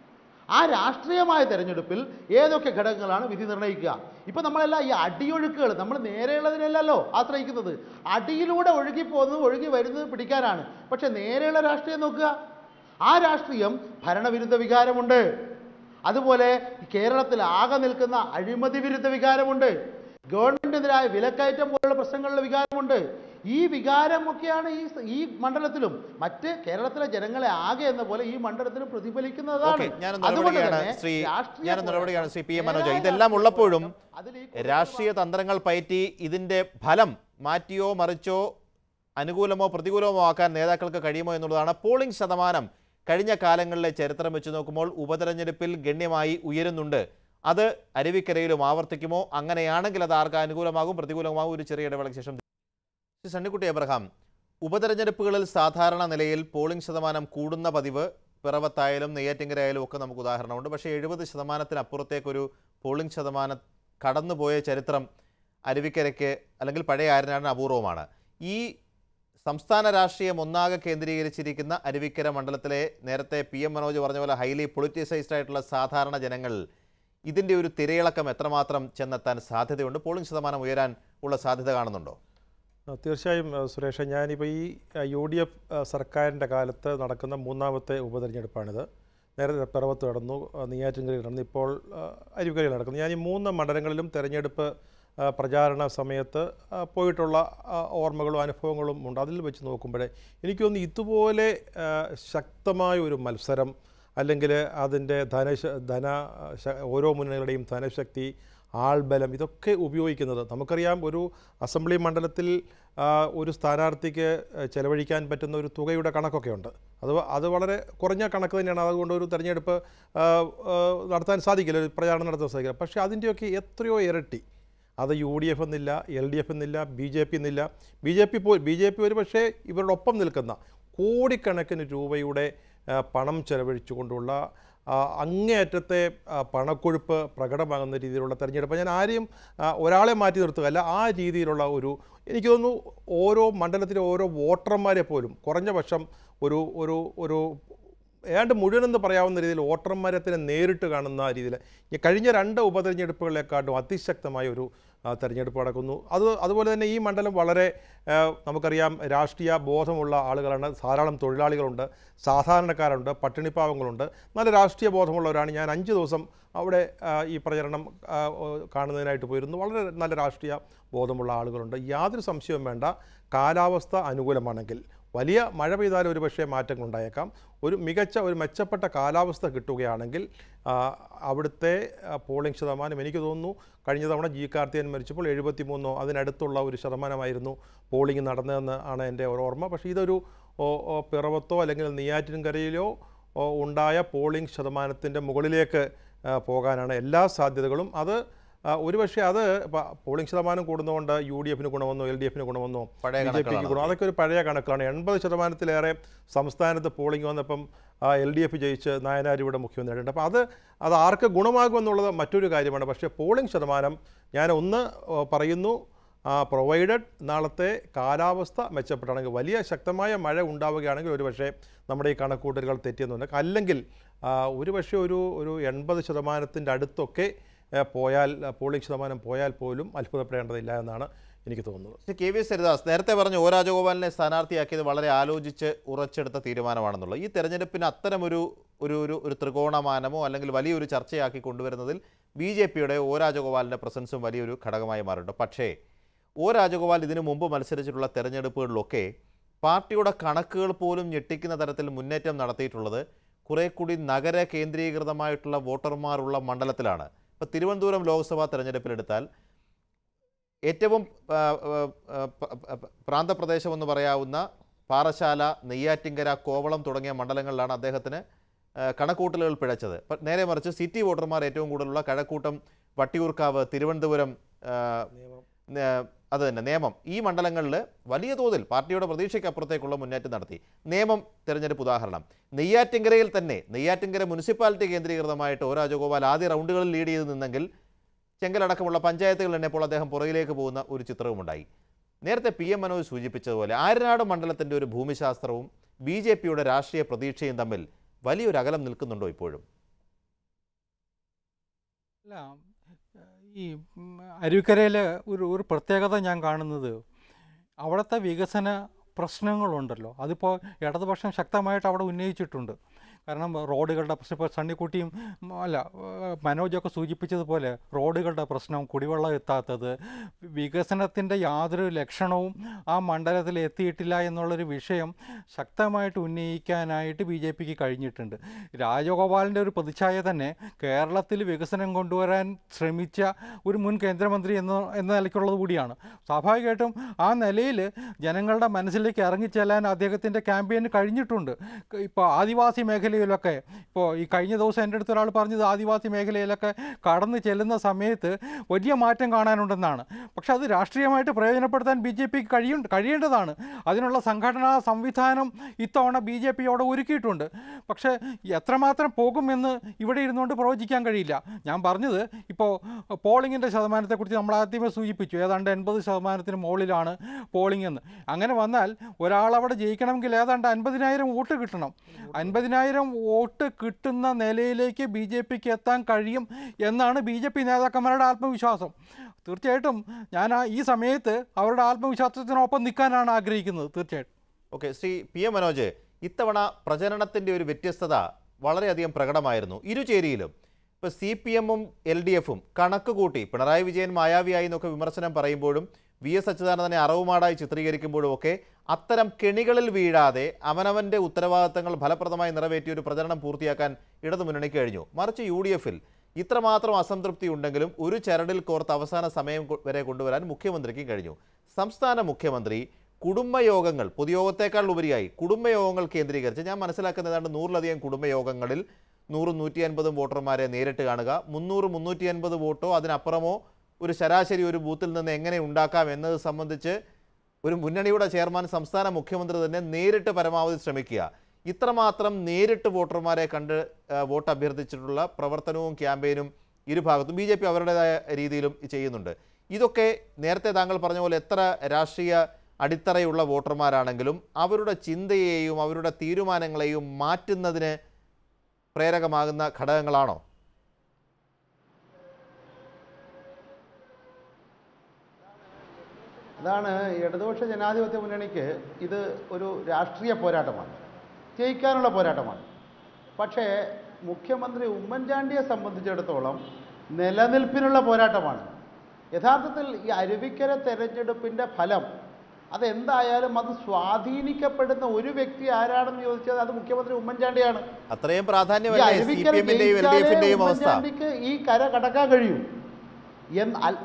ആ രാഷ്ട്രീയമായ തെരഞ്ഞെടുപ്പിൽ ഏതൊക്കെ ഘടകങ്ങളാണ് വിധി നിർണ്ണയിക്കുക ഇപ്പം നമ്മളെല്ലാം ഈ അടിയൊഴുക്കുകൾ നമ്മൾ നേരെയുള്ളതിനല്ലല്ലോ ആശ്രയിക്കുന്നത് അടിയിലൂടെ ഒഴുകി പോകുന്നത് ഒഴുകി വരുന്നത് പിടിക്കാനാണ് പക്ഷെ നേരെയുള്ള രാഷ്ട്രീയം നോക്കുക ആ രാഷ്ട്രീയം ഭരണവിരുദ്ധ വികാരമുണ്ട് അതുപോലെ കേരളത്തിൽ ആകെ നിൽക്കുന്ന അഴിമതി വിരുദ്ധ വികാരമുണ്ട് ഗവൺമെന്റിനെതിരായ വിലക്കയറ്റം പോലുള്ള പ്രശ്നങ്ങളുടെ വികാരമുണ്ട് ഈ വികാരമൊക്കെയാണ് ഈ സ- ഈ മണ്ഡലത്തിലും മറ്റ് കേരളത്തിലെ ജനങ്ങളെ ആകെ എന്ന പോലെ ഈ മണ്ഡലത്തിലും പ്രതിഫലിക്കുന്നതാണ് ഓക്കെ ഞാനൊന്ന് അതുകൊണ്ട് ഇടപെടുകയാണ് തന്നെ ശ്രീ രാഷ്ട്രീയ ഞാനൊന്ന് ഇടപെടുകയാണ് ശ്രീ പി എം മനോജ് നേരായ ഇതെല്ലാം ഉള്ളപ്പോഴും അതിൽ ഈ രാഷ്ട്രീയ തന്ത്രങ്ങൾ പയറ്റി ഇതിന്റെ ഫലം മാറ്റിയോ മറിച്ചോ അനുകൂലമോ പ്രതികൂലമോ ആക്കാൻ നേതാക്കൾക്ക് കഴിയുമോ എന്നുള്ളതാണ് പോളിംഗ് ശതമാനം കഴിഞ്ഞ കാലങ്ങളിലെ ചരിത്രം വെച്ച് നോക്കുമ്പോൾ ഉപതെരഞ്ഞെടുപ്പിൽ ഗണ്യമായി ഉയരുന്നുണ്ട് അത് അരുവിക്കരയിലും ആവർത്തിക്കുമോ അങ്ങനെയാണെങ്കിൽ അത് ആർക്ക് അനുകൂലമാകും പ്രതികൂലമാകും ഒരു ചെറിയ ഇടവേളയ്ക്ക് ശേഷം ശ്രീ സണ്ണിക്കുട്ടി എബ്രഹാം ഉപതെരഞ്ഞെടുപ്പുകളിൽ സാധാരണ നിലയിൽ പോളിംഗ് ശതമാനം കൂടുന്ന പതിവ് പിറവത്തായാലും നെയ്യാറ്റിങ്കരയായാലും ഒക്കെ നമുക്ക് ഉദാഹരണമുണ്ട് പക്ഷേ എഴുപത് ശതമാനത്തിനപ്പുറത്തേക്കൊരു പോളിംഗ് ശതമാനം കടന്നുപോയ ചരിത്രം അരുവിക്കരയ്ക്ക് അല്ലെങ്കിൽ പഴയ ആരനാടിന് അപൂർവമാണ് ഈ സംസ്ഥാന രാഷ്ട്രീയം ഒന്നാകെ കേന്ദ്രീകരിച്ചിരിക്കുന്ന അരുവിക്കര മണ്ഡലത്തിലെ നേരത്തെ പി എം മനോജ് പറഞ്ഞ പോലെ ഹൈലി പൊളിറ്റിസൈസ്ഡ് ആയിട്ടുള്ള സാധാരണ ജനങ്ങൾ ഇതിൻ്റെ ഒരു തിരയിളക്കം എത്രമാത്രം ചെന്നെത്താൻ സാധ്യതയുണ്ട് പോളിംഗ് ശതമാനം ഉയരാൻ ഉള്ള സാധ്യത കാണുന്നുണ്ടോ ആ, തീർച്ചയായും ആ, സുരേഷ് ഞാനിപ്പോൾ ഈ യു ഡി എഫ് സർക്കാരിൻ്റെ കാലത്ത് നടക്കുന്ന മൂന്നാമത്തെ ഉപതെരഞ്ഞെടുപ്പാണിത് നേരത്തെ പിറവത്ത് നടന്നു ആ, നെയ്യാറ്റിൻകരയിൽ നടന്നു ഇപ്പോൾ ആ, അരുവിക്കരയിൽ നടക്കുന്നു ഞാൻ ഈ മൂന്ന് മണ്ഡലങ്ങളിലും തെരഞ്ഞെടുപ്പ് ആ, പ്രചാരണ സമയത്ത് ആ, പോയിട്ടുള്ള ആ, ഓർമ്മകളും അനുഭവങ്ങളും ഉണ്ട് അതിൽ വെച്ച് നോക്കുമ്പോഴേ എനിക്ക് തോന്നുന്നു ഇതുപോലെ ആ, ശക്തമായ ഒരു മത്സരം അല്ലെങ്കിൽ അതിൻ്റെ ധനശ ധന ശ- ഓരോ മുന്നണികളുടെയും ധനശക്തി ആൾബലം ഇതൊക്കെ ഉപയോഗിക്കുന്നത് നമുക്കറിയാം ഒരു അസംബ്ലി മണ്ഡലത്തിൽ ആ, ഒരു സ്ഥാനാർത്ഥിക്ക് ചെലവഴിക്കാൻ പറ്റുന്ന ഒരു തുകയുടെ കണക്കൊക്കെ ഉണ്ട് അത് വ- അത് വളരെ കുറഞ്ഞ കണക്ക് തന്നെയാണ് അതുകൊണ്ട് ഒരു തെരഞ്ഞെടുപ്പ് ആ, ആ, നടത്താൻ സാധിക്കില്ല ഒരു പ്രചാരണം നടത്താൻ സാധിക്കില്ല പക്ഷേ അതിൻ്റെയൊക്കെ എത്രയോ ഇരട്ടി അത് യു ഡി എഫ് എന്നില്ല എൽ ഡി എഫ് എന്നില്ല ബി ജെ പി എന്നില്ല ബി ജെ പി പോയി ബി ജെ പി ഒരു പക്ഷേ ഇവരുടെ ഒപ്പം നിൽക്കുന്ന കോടിക്കണക്കിന് രൂപയുടെ ആ, പണം ചെലവഴിച്ചുകൊണ്ടുള്ള ആ, അങ്ങേയറ്റത്തെ ആ, പണക്കൊഴുപ്പ് പ്രകടമാകുന്ന രീതിയിലുള്ള തെരഞ്ഞെടുപ്പ് ഞാൻ ആരെയും ആ, ഒരാളെ മാറ്റി നിർത്തുകയല്ല ആ രീതിയിലുള്ള ഒരു എനിക്ക് തോന്നുന്നു ഓരോ മണ്ഡലത്തിലെ ഓരോ വോട്ടർമാരെ പോലും കുറഞ്ഞ പക്ഷം ഒരു ഒരു ഒരു ഏതാണ്ട് മുഴുവനെന്ന് പറയാവുന്ന രീതിയിൽ വോട്ടർമാരെ തന്നെ നേരിട്ട് കാണുന്ന രീതിയിൽ ഈ കഴിഞ്ഞ രണ്ട് ഉപതെരഞ്ഞെടുപ്പുകളെക്കാട്ടും അതിശക്തമായ ഒരു ആ, തെരഞ്ഞെടുപ്പ് നടക്കുന്നു അത് അതുപോലെ തന്നെ ഈ മണ്ഡലം വളരെ ആ, നമുക്കറിയാം രാഷ്ട്രീയ ബോധമുള്ള ആളുകളാണ് ധാരാളം തൊഴിലാളികളുണ്ട് സാധാരണക്കാരുണ്ട് പട്ടിണിപ്പാവങ്ങളുണ്ട് നല്ല രാഷ്ട്രീയ ബോധമുള്ളവരാണ് ഞാൻ അഞ്ച് ദിവസം അവിടെ ആ, ഈ പ്രചരണം ആ, ഓ, കാണുന്നതിനായിട്ട് പോയിരുന്നു വളരെ നല്ല രാഷ്ട്രീയ ബോധമുള്ള ആളുകളുണ്ട് യാതൊരു സംശയവും വേണ്ട കാലാവസ്ഥ അനുകൂലമാണെങ്കിൽ വലിയ മഴ പെയ്താലും ഒരു പക്ഷേ മാറ്റങ്ങൾ ഉണ്ടായേക്കാം ഒരു മികച്ച ഒരു മെച്ചപ്പെട്ട കാലാവസ്ഥ കിട്ടുകയാണെങ്കിൽ ആ, അവിടുത്തെ ആ, പോളിംഗ് ശതമാനം എനിക്ക് തോന്നുന്നു കഴിഞ്ഞ തവണ ജി കാർത്തിയൻ മരിച്ചപ്പോൾ എഴുപത്തി മൂന്നോ അതിനടുത്തുള്ള ഒരു ശതമാനമായിരുന്നു പോളിംഗ് നടന്നതെന്ന് ആണ് എൻ്റെ ഒരു ഓർമ്മ പക്ഷേ ഇതൊരു ഓ, ഓ, പിറവത്തോ അല്ലെങ്കിൽ നെയ്യാറ്റിൻകരയിലോ ഓ, ഉണ്ടായ പോളിംഗ് ശതമാനത്തിൻ്റെ മുകളിലേക്ക് ആ, പോകാനാണ് എല്ലാ സാധ്യതകളും അത് ആ, ഒരുപക്ഷെ അത് പ- പോളിംഗ് ശതമാനം കൂടുന്നതുകൊണ്ട് യു ഡി എഫിന് ഗുണമെന്നോ എൽ ഡി എഫിന് ഗുണമെന്നോ പഴയ ബി ജെ പിക്ക് കണക്കുകളാണ് ഗുണം അതൊക്കെ ഒരു പഴയ കണക്കാണ് എൺപത് ശതമാനത്തിലേറെ സംസ്ഥാനത്ത് പോളിംഗ് വന്നപ്പം എൽ ഡി എഫ് ജയിച്ച് നായനാർ ഇവിടെ മുഖ്യമന്ത്രിയായിട്ടുണ്ട് അപ്പോൾ അത് അത് ആർക്ക് ഗുണമാകുമെന്നുള്ളത് മറ്റൊരു കാര്യമാണ് പക്ഷേ പോളിംഗ് ശതമാനം ഞാൻ ഒന്ന് ഓ, പറയുന്നു പ്രൊവൈഡഡ് നാളത്തെ കാലാവസ്ഥ മെച്ചപ്പെട്ടാണെങ്കിൽ വലിയ ശക്തമായ മഴ ഉണ്ടാവുകയാണെങ്കിൽ ഒരുപക്ഷെ നമ്മുടെ ഈ കണക്കൂട്ടലുകൾ തെറ്റിയെന്നുണ്ട് അല്ലെങ്കിൽ ആ, ഒരുപക്ഷെ ഒരു ഒരു എൺപത് ശതമാനത്തിൻ്റെ അടുത്തൊക്കെ ആ, പോയാൽ ആ, പോളിംഗ് ശതമാനം പോയാൽ പോലും അത്ഭുതപ്പെടേണ്ടതില്ല എന്നാണ് എനിക്ക് തോന്നുന്നത് പക്ഷേ കെ വി എസ് ഹരിദാസ് നേരത്തെ പറഞ്ഞു ഒ രാജഗോപാലിനെ സ്ഥാനാർത്ഥിയാക്കിയത് വളരെ ആലോചിച്ച് ഉറച്ചെടുത്ത തീരുമാനമാണെന്നുള്ളത് ഈ തെരഞ്ഞെടുപ്പിന് അത്തരമൊരു ഒരു ഒരു ഒരു ത്രികോണമാനമോ അല്ലെങ്കിൽ വലിയൊരു ചർച്ചയാക്കി കൊണ്ടുവരുന്നതിൽ ബി ജെ പിയുടെ ഒ രാജഗോപാലിൻ്റെ പ്രസൻസും വലിയൊരു ഘടകമായി മാറിയിട്ടുണ്ട് പക്ഷേ ഒ രാജഗോപാൽ ഇതിനു മുമ്പ് മത്സരിച്ചിട്ടുള്ള തെരഞ്ഞെടുപ്പുകളിലൊക്കെ പാർട്ടിയുടെ കണക്കുകൾ പോലും ഞെട്ടിക്കുന്ന തരത്തിൽ മുന്നേറ്റം നടത്തിയിട്ടുള്ളത് കുറെ കൂടി നഗര കേന്ദ്രീകൃതമായിട്ടുള്ള വോട്ടർമാരുള്ള മണ്ഡലത്തിലാണ് ഇപ്പോൾ തിരുവനന്തപുരം ലോക്സഭാ തെരഞ്ഞെടുപ്പിലെടുത്താൽ ഏറ്റവും ആ, ആ, ആ, പ- പ- പ്രാന്തപ്രദേശമെന്ന് പറയാവുന്ന പാറശാല നെയ്യാറ്റിങ്കര കോവളം തുടങ്ങിയ മണ്ഡലങ്ങളിലാണ് അദ്ദേഹത്തിന് ആ, കണക്കൂട്ടലുകൾ പിഴച്ചത് പ- നേരെ മറിച്ച് സിറ്റി വോട്ടർമാർ ഏറ്റവും കൂടുതലുള്ള കഴക്കൂട്ടം വട്ടിയൂർക്കാവ് തിരുവനന്തപുരം ആ, നേ- അത് തന്നെ നിയമം ഈ മണ്ഡലങ്ങളിൽ വലിയ തോതിൽ പാർട്ടിയുടെ പ്രതീക്ഷയ്ക്കപ്പുറത്തേക്കുള്ള മുന്നേറ്റം നടത്തി നിയമം തെരഞ്ഞെടുപ്പ് ഉദാഹരണം നെയ്യാറ്റിങ്കരയിൽ തന്നെ നെയ്യാറ്റിങ്കര മുനിസിപ്പാലിറ്റി കേന്ദ്രീകൃതമായിട്ട് ഒ രാജഗോപാൽ ആദ്യ റൗണ്ടുകളിൽ ലീഡ് ചെയ്ത് നിന്നെങ്കിൽ ചെങ്കലടക്കമുള്ള പഞ്ചായത്തുകൾ എണ്ണിയപ്പോൾ അദ്ദേഹം പുറകിലേക്ക് പോകുന്ന ഒരു ചിത്രവുമുണ്ടായി നേരത്തെ പി എം മനോജ് സൂചിപ്പിച്ചതുപോലെ ആര്യനാട് മണ്ഡലത്തിൻ്റെ ഒരു ഭൂമിശാസ്ത്രവും ബി ജെ പിയുടെ രാഷ്ട്രീയ പ്രതീക്ഷയും തമ്മിൽ വലിയൊരു അകലം നിൽക്കുന്നുണ്ടോ ഇപ്പോഴും അല്ല ഈ അരുവിക്കരയിൽ ഒരു ഒരു പ്രത്യേകത ഞാൻ കാണുന്നത് അവിടുത്തെ വികസന പ്രശ്നങ്ങളുണ്ടല്ലോ അതിപ്പോൾ ഇടതുപക്ഷം ശക്തമായിട്ട് അവിടെ ഉന്നയിച്ചിട്ടുണ്ട് കാരണം റോഡുകളുടെ പ്രശ്നം ഇപ്പോൾ സണ്ണിക്കുട്ടിയും ഉം, അല്ല ഏഹ്, മനോജൊക്കെ സൂചിപ്പിച്ചതുപോലെ റോഡുകളുടെ പ്രശ്നം കുടിവെള്ളം എത്താത്തത് വികസനത്തിൻ്റെ യാതൊരു ലക്ഷണവും ആ മണ്ഡലത്തിൽ എത്തിയിട്ടില്ല എന്നുള്ളൊരു വിഷയം ശക്തമായിട്ട് ഉന്നയിക്കാനായിട്ട് ബി ജെ പിക്ക് കഴിഞ്ഞിട്ടുണ്ട് രാജഗോപാലിൻ്റെ ഒരു പ്രതിച്ഛായ തന്നെ കേരളത്തിൽ വികസനം കൊണ്ടുവരാൻ ശ്രമിച്ച ഒരു മുൻ കേന്ദ്രമന്ത്രി എന്ന എന്ന നിലയ്ക്കുള്ളത് കൂടിയാണ് സ്വാഭാവികമായിട്ടും ആ നിലയിൽ ജനങ്ങളുടെ മനസ്സിലേക്ക് ഇറങ്ങിച്ചെല്ലാൻ അദ്ദേഹത്തിൻ്റെ ക്യാമ്പയിന് കഴിഞ്ഞിട്ടുണ്ട് ക- ഇപ്പോൾ ആദിവാസി മേഖലയിലൊക്കെ ഇപ്പോൾ ഈ കഴിഞ്ഞ ദിവസം എൻ്റെ അടുത്ത് ഒരാൾ പറഞ്ഞത് ആദിവാസി മേഖലയിലൊക്കെ കടന്നു ചെല്ലുന്ന സമയത്ത് വലിയ മാറ്റം കാണാനുണ്ടെന്നാണ് പക്ഷെ അത് രാഷ്ട്രീയമായിട്ട് പ്രയോജനപ്പെടുത്താൻ ബി ജെ പിക്ക് കഴിയും കഴിയേണ്ടതാണ് അതിനുള്ള സംഘടനാ സംവിധാനം ഇത്തവണ ബി ജെ പി അവിടെ ഒരുക്കിയിട്ടുണ്ട് പക്ഷേ എത്രമാത്രം പോകുമെന്ന് ഇവിടെ ഇരുന്നുകൊണ്ട് പ്രവചിക്കാൻ കഴിയില്ല ഞാൻ പറഞ്ഞത് ഇപ്പോൾ പോളിങ്ങിൻ്റെ ശതമാനത്തെക്കുറിച്ച് നമ്മൾ ആദ്യമേ സൂചിപ്പിച്ചു ഏതാണ്ട് എൺപത് ശതമാനത്തിന് മുകളിലാണ് പോളിംഗ് എന്ന് അങ്ങനെ വന്നാൽ ഒരാളവിടെ ജയിക്കണമെങ്കിൽ ഏതാണ്ട് അൻപതിനായിരം വോട്ട് കിട്ടണം അൻപതിനായിരം വോട്ട് കിട്ടുന്ന നിലയിലേക്ക് ബി ജെ പിക്ക് എത്താൻ കഴിയും എന്നാണ് ബി ജെ പി നേതാക്കന്മാരുടെ ആത്മവിശ്വാസം തീർച്ചയായിട്ടും ഞാൻ ആ ഈ സമയത്ത് അവരുടെ ആത്മവിശ്വാസത്തിനൊപ്പം നിൽക്കാനാണ് ആഗ്രഹിക്കുന്നത് തീർച്ചയായിട്ടും ഓക്കെ ശ്രീ പി എം മനോജ് ഇത്തവണ പ്രചരണത്തിൻ്റെ ഒരു വ്യത്യസ്തത വളരെയധികം പ്രകടമായിരുന്നു ഇരുചേരിയിലും ഇപ്പോൾ സി പി എമ്മും എൽ ഡി എഫും കണക്ക് കൂട്ടി പിണറായി വിജയൻ മായാവിയായി എന്നൊക്കെ വിമർശനം പറയുമ്പോഴും വി എസ് അച്യുതാനന്ദനെ അറവുമാടായി ചിത്രീകരിക്കുമ്പോഴും ഒക്കെ അത്തരം കെണികളിൽ വീഴാതെ അവനവൻ്റെ ഉത്തരവാദിത്തങ്ങൾ ഫലപ്രദമായി നിറവേറ്റിയ ഒരു പ്രചരണം പൂർത്തിയാക്കാൻ ഇടതുമുന്നണിക്ക് കഴിഞ്ഞു മറിച്ച് യു ഡി എഫിൽ ഇത്രമാത്രം അസംതൃപ്തി ഉണ്ടെങ്കിലും ഒരു ചരടിൽ കോർത്ത് അവസാന സമയം കൊ- വരെ കൊണ്ടുവരാൻ മുഖ്യമന്ത്രിക്കും കഴിഞ്ഞു സംസ്ഥാന മുഖ്യമന്ത്രി കുടുംബയോഗങ്ങൾ പൊതുയോഗത്തേക്കാൾ ഉപരിയായി കുടുംബയോഗങ്ങൾ കേന്ദ്രീകരിച്ച് ഞാൻ മനസ്സിലാക്കുന്ന ഏതാണ്ട് നൂറിലധികം കുടുംബയോഗങ്ങളിൽ നൂറും നൂറ്റി അൻപതും വോട്ടർമാരെ നേരിട്ട് കാണുക മുന്നൂറ് മുന്നൂറ്റി അൻപത് വോട്ടോ അതിനപ്പുറമോ ഒരു ശരാശരി ഒരു ബൂത്തിൽ നിന്ന് എങ്ങനെ ഉണ്ടാക്കാം എന്നത് സംബന്ധിച്ച് ഒരു മുന്നണിയുടെ ചെയർമാൻ സംസ്ഥാന മുഖ്യമന്ത്രി തന്നെ നേരിട്ട് പരമാവധി ശ്രമിക്കുക ഇത്രമാത്രം നേരിട്ട് വോട്ടർമാരെ കണ്ട് ആ, വോട്ട് അഭ്യർത്ഥിച്ചിട്ടുള്ള പ്രവർത്തനവും ക്യാമ്പയിനും ഇരുഭാഗത്തും ബി ജെ പി അവരുടേതായ രീതിയിലും ചെയ്യുന്നുണ്ട് ഇതൊക്കെ നേരത്തെ താങ്കൾ പറഞ്ഞ പോലെ എത്ര രാഷ്ട്രീയ അടിത്തറയുള്ള വോട്ടർമാരാണെങ്കിലും അവരുടെ ചിന്തയെയും അവരുടെ തീരുമാനങ്ങളെയും മാറ്റുന്നതിന് പ്രേരകമാകുന്ന ഘടകങ്ങളാണോ അതാണ് ഇടതുപക്ഷ ജനാധിപത്യ മുന്നണിക്ക് ഇത് ഒരു രാഷ്ട്രീയ പോരാട്ടമാണ് ജയിക്കാനുള്ള പോരാട്ടമാണ് പക്ഷേ മുഖ്യമന്ത്രി ഉമ്മൻചാണ്ടിയെ സംബന്ധിച്ചിടത്തോളം നിലനിൽപ്പിനുള്ള പോരാട്ടമാണ് യഥാർത്ഥത്തിൽ ഈ അരുവിക്കര തെരഞ്ഞെടുപ്പിൻ്റെ ഫലം അതെന്തായാലും അത് സ്വാധീനിക്കപ്പെടുന്ന ഒരു വ്യക്തി ആരാണെന്ന് ചോദിച്ചാൽ അത് മുഖ്യമന്ത്രി ഉമ്മൻചാണ്ടിയാണ് അത്രയും ഈ പ്രാധാന്യമല്ലേ സി അരുവിക്കര പി എമ്മിന്റെയും എൽ ഡി ജയിച്ചാലേ എഫിന്റെയും അവസ്ഥ ഉമ്മൻചാണ്ടിക്ക് ഈ കര കടക്കാൻ കഴിയൂ എന്ന് അൽ-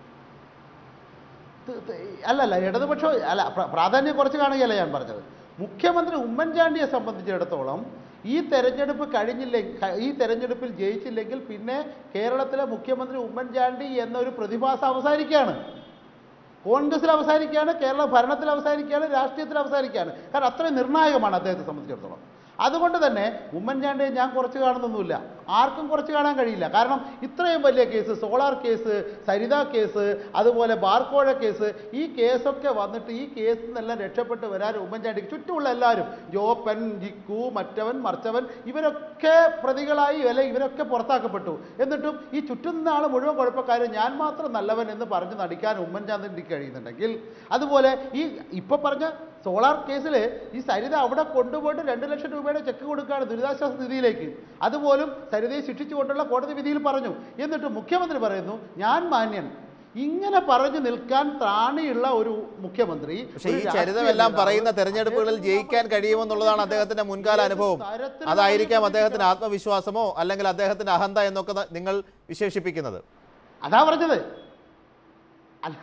ത്- ത്- അല്ലല്ല ഇടതുപക്ഷം അല്ല പ്ര- പ്രാധാന്യം കുറച്ച് കാണുകയല്ല ഞാൻ പറഞ്ഞത് മുഖ്യമന്ത്രി ഉമ്മൻചാണ്ടിയെ സംബന്ധിച്ചിടത്തോളം ഈ തെരഞ്ഞെടുപ്പ് കഴിഞ്ഞില്ലെങ്കിൽ ഈ തെരഞ്ഞെടുപ്പിൽ ജയിച്ചില്ലെങ്കിൽ പിന്നെ കേരളത്തിലെ മുഖ്യമന്ത്രി ഉമ്മൻചാണ്ടി എന്നൊരു പ്രതിഭാസം അവസാനിക്കുകയാണ് കോൺഗ്രസിൽ അവസാനിക്കുകയാണ് കേരള ഭരണത്തിൽ അവസാനിക്കുകയാണ് രാഷ്ട്രീയത്തിൽ അവസാനിക്കുകയാണ് കാരണം അത്രയും നിർണായകമാണ് അദ്ദേഹത്തെ സംബന്ധിച്ചിടത്തോളം അതുകൊണ്ട് തന്നെ ഉമ്മൻചാണ്ടിയെ ഞാൻ കുറച്ച് കാണുന്നൊന്നുമില്ല ആർക്കും കുറച്ച് കാണാൻ കഴിയില്ല കാരണം ഇത്രയും വലിയ case solar case Saritha case അതുപോലെ ബാർക്കോഴ കേസ് ഈ കേസൊക്കെ വന്നിട്ട് ഈ കേസിൽ നിന്നെല്ലാം രക്ഷപ്പെട്ട് വരാൻ ഉമ്മൻചാണ്ടിക്ക് ചുറ്റുമുള്ള എല്ലാവരും ജോപ്പൻ ജിക്കു മറ്റവൻ മറിച്ചവൻ ഇവരൊക്കെ പ്രതികളായി അല്ലെ ഇവരൊക്കെ പുറത്താക്കപ്പെട്ടു എന്നിട്ടും ഈ ചുറ്റും നിന്ന ആൾ മുഴുവൻ കുഴപ്പക്കാരൻ ഞാൻ മാത്രം നല്ലവൻ എന്ന് പറഞ്ഞ് നടിക്കാൻ ഉമ്മൻചാണ്ടിക്ക് കഴിയുന്നുണ്ടെങ്കിൽ അതുപോലെ ഈ ഇപ്പൊ പറഞ്ഞ സോളാർ കേസിൽ ഈ സരിത അവിടെ കൊണ്ടുപോയിട്ട് രണ്ട് ലക്ഷം രൂപയുടെ ചെക്ക് കൊടുക്കുകയാണ് ദുരിതാശ്വാസ നിധിയിലേക്ക് അതുപോലും സരിതയെ ശിക്ഷിച്ചുകൊണ്ടുള്ള കോടതി വിധിയിൽ പറഞ്ഞു എന്നിട്ട് മുഖ്യമന്ത്രി പറയുന്നു ഞാൻ മാന്യൻ ഇങ്ങനെ പറഞ്ഞു നിൽക്കാൻ ത്രാണിയുള്ള ഒരു മുഖ്യമന്ത്രി പക്ഷേ ഒരു ഈ രാഷ്ട്രീയ ചരിതമെല്ലാം നേതാവ്, പറയുന്ന തെരഞ്ഞെടുപ്പുകളിൽ അദ്ദേഹത്തിന് ജയിക്കാൻ കഴിയുമെന്നുള്ളതാണ് അദ്ദേഹത്തിന്റെ മുൻകാല അനുഭവം തരത്തിലുള്ള അതായിരിക്കാം ഒരു അദ്ദേഹത്തിന് ആത്മവിശ്വാസമോ അല്ലെങ്കിൽ അദ്ദേഹത്തിന്റെ അഹന്ത എന്നൊക്കെ ന- നിങ്ങൾ വിശേഷിപ്പിക്കുന്നത് അതാ പറഞ്ഞത് അല്ല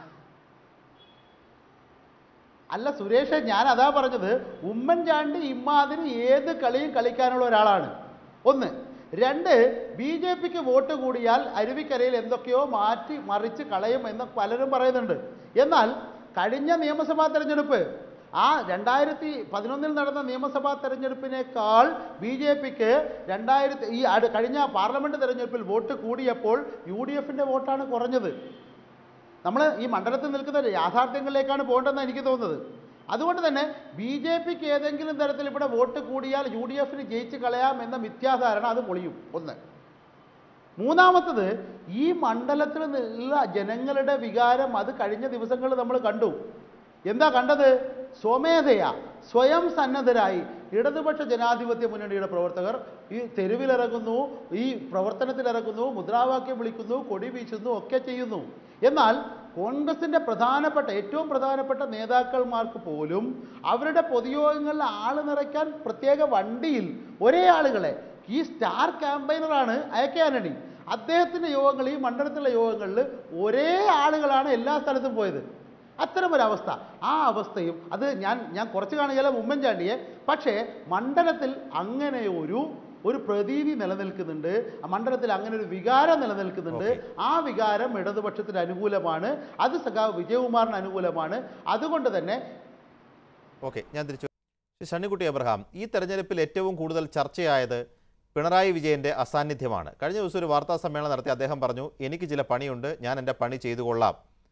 അല്ല സുരേഷ് ഞാൻ അതാ പറഞ്ഞത് ഉമ്മൻചാണ്ടി ഇമ്മാതിരി ഏത് കളിയും കളിക്കാനുള്ള ഒരാളാണ് ഒന്ന് രണ്ട് ബി ജെ പിക്ക് വോട്ട് കൂടിയാൽ അരുവിക്കരയിൽ എന്തൊക്കെയോ മാറ്റി മറിച്ച് കളയും എന്ന് പലരും പറയുന്നുണ്ട് എന്നാൽ കഴിഞ്ഞ നിയമസഭാ തെരഞ്ഞെടുപ്പ് ആ രണ്ടായിരത്തി പതിനൊന്നിൽ നടന്ന നിയമസഭാ തെരഞ്ഞെടുപ്പിനേക്കാൾ ബി ജെ പിക്ക് രണ്ടായിരത്തി ഈ അടു- കഴിഞ്ഞ പാർലമെന്റ് തെരഞ്ഞെടുപ്പിൽ വോട്ട് കൂടിയപ്പോൾ യു ഡി എഫിൻ്റെ വോട്ടാണ് കുറഞ്ഞത് നമ്മൾ ഈ മണ്ഡലത്തിൽ നിൽക്കുന്ന യാഥാർത്ഥ്യങ്ങളിലേക്കാണ് പോകേണ്ടതെന്ന് എനിക്ക് തോന്നുന്നത് അതുകൊണ്ട് തന്നെ ബി ജെ പിക്ക് ഏതെങ്കിലും തരത്തിൽ ഇവിടെ വോട്ട് കൂടിയാൽ യു ഡി എഫിന് ജയിച്ച് കളയാം എന്ന മിഥ്യാധാരണ അത് പൊളിയും ഒന്ന് മൂന്നാമത്തത് ഈ മണ്ഡലത്തിൽ ഉള്ള ജനങ്ങളുടെ വികാരം അത് കഴിഞ്ഞ ദിവസങ്ങളിൽ നമ്മൾ കണ്ടു എന്താ കണ്ടത് സ്വമേധയാ സ്വയം സന്നദ്ധരായി ഇടതുപക്ഷ ജനാധിപത്യ മുന്നണിയുടെ പ്രവർത്തകർ ഈ തെരുവിലിറങ്ങുന്നു ഈ പ്രവർത്തനത്തിലിറങ്ങുന്നു മുദ്രാവാക്യം വിളിക്കുന്നു കൊടി വീശുന്നു ഒക്കെ ചെയ്യുന്നു എന്നാൽ കോൺഗ്രസിൻ്റെ പ്രധാനപ്പെട്ട ഏറ്റവും പ്രധാനപ്പെട്ട നേതാക്കന്മാർക്ക് പോലും അവരുടെ പൊതുയോഗങ്ങളിൽ ആള് നിറയ്ക്കാൻ പ്രത്യേക വണ്ടിയിൽ ഒരേ ആളുകളെ ഈ സ്റ്റാർ ക്യാമ്പയിനറാണ് അയക്കെ ആന്റണി അദ്ദേഹത്തിൻ്റെ യോഗങ്ങൾ ഈ മണ്ഡലത്തിലെ യോഗങ്ങളിൽ ഒരേ ആളുകളാണ് എല്ലാ സ്ഥലത്തും പോയത് അത്തരമൊരവസ്ഥ ആ അവസ്ഥയും അത് ഞാൻ ഞാൻ കുറച്ച് കാണുകയല്ല ഉമ്മൻചാണ്ടിയെ പക്ഷേ മണ്ഡലത്തിൽ അങ്ങനെ ഒരു ഒരു പ്രതീതി നിലനിൽക്കുന്നുണ്ട് ആ മണ്ഡലത്തിൽ അങ്ങനെ ഒരു വികാരം നിലനിൽക്കുന്നുണ്ട് ആ വികാരം ഇടതുപക്ഷത്തിന് അനുകൂലമാണ് അത് സഖാവ് വിജയകുമാറിന് അനുകൂലമാണ് അതുകൊണ്ട് തന്നെ ഓക്കെ ഞാൻ തിരിച്ചു ശ്രീ ഷണ്ണിക്കുട്ടി അബ്രഹാം ഈ തെരഞ്ഞെടുപ്പിൽ ഏറ്റവും കൂടുതൽ ചർച്ചയായത് പിണറായി വിജയന്റെ അസാന്നിധ്യമാണ് കഴിഞ്ഞ ദിവസം ഒരു വാർത്താ സമ്മേളനം നടത്തി അദ്ദേഹം പറഞ്ഞു എനിക്ക് ചില പണിയുണ്ട് ഞാൻ എൻ്റെ പണി ചെയ്തു കൊള്ളാം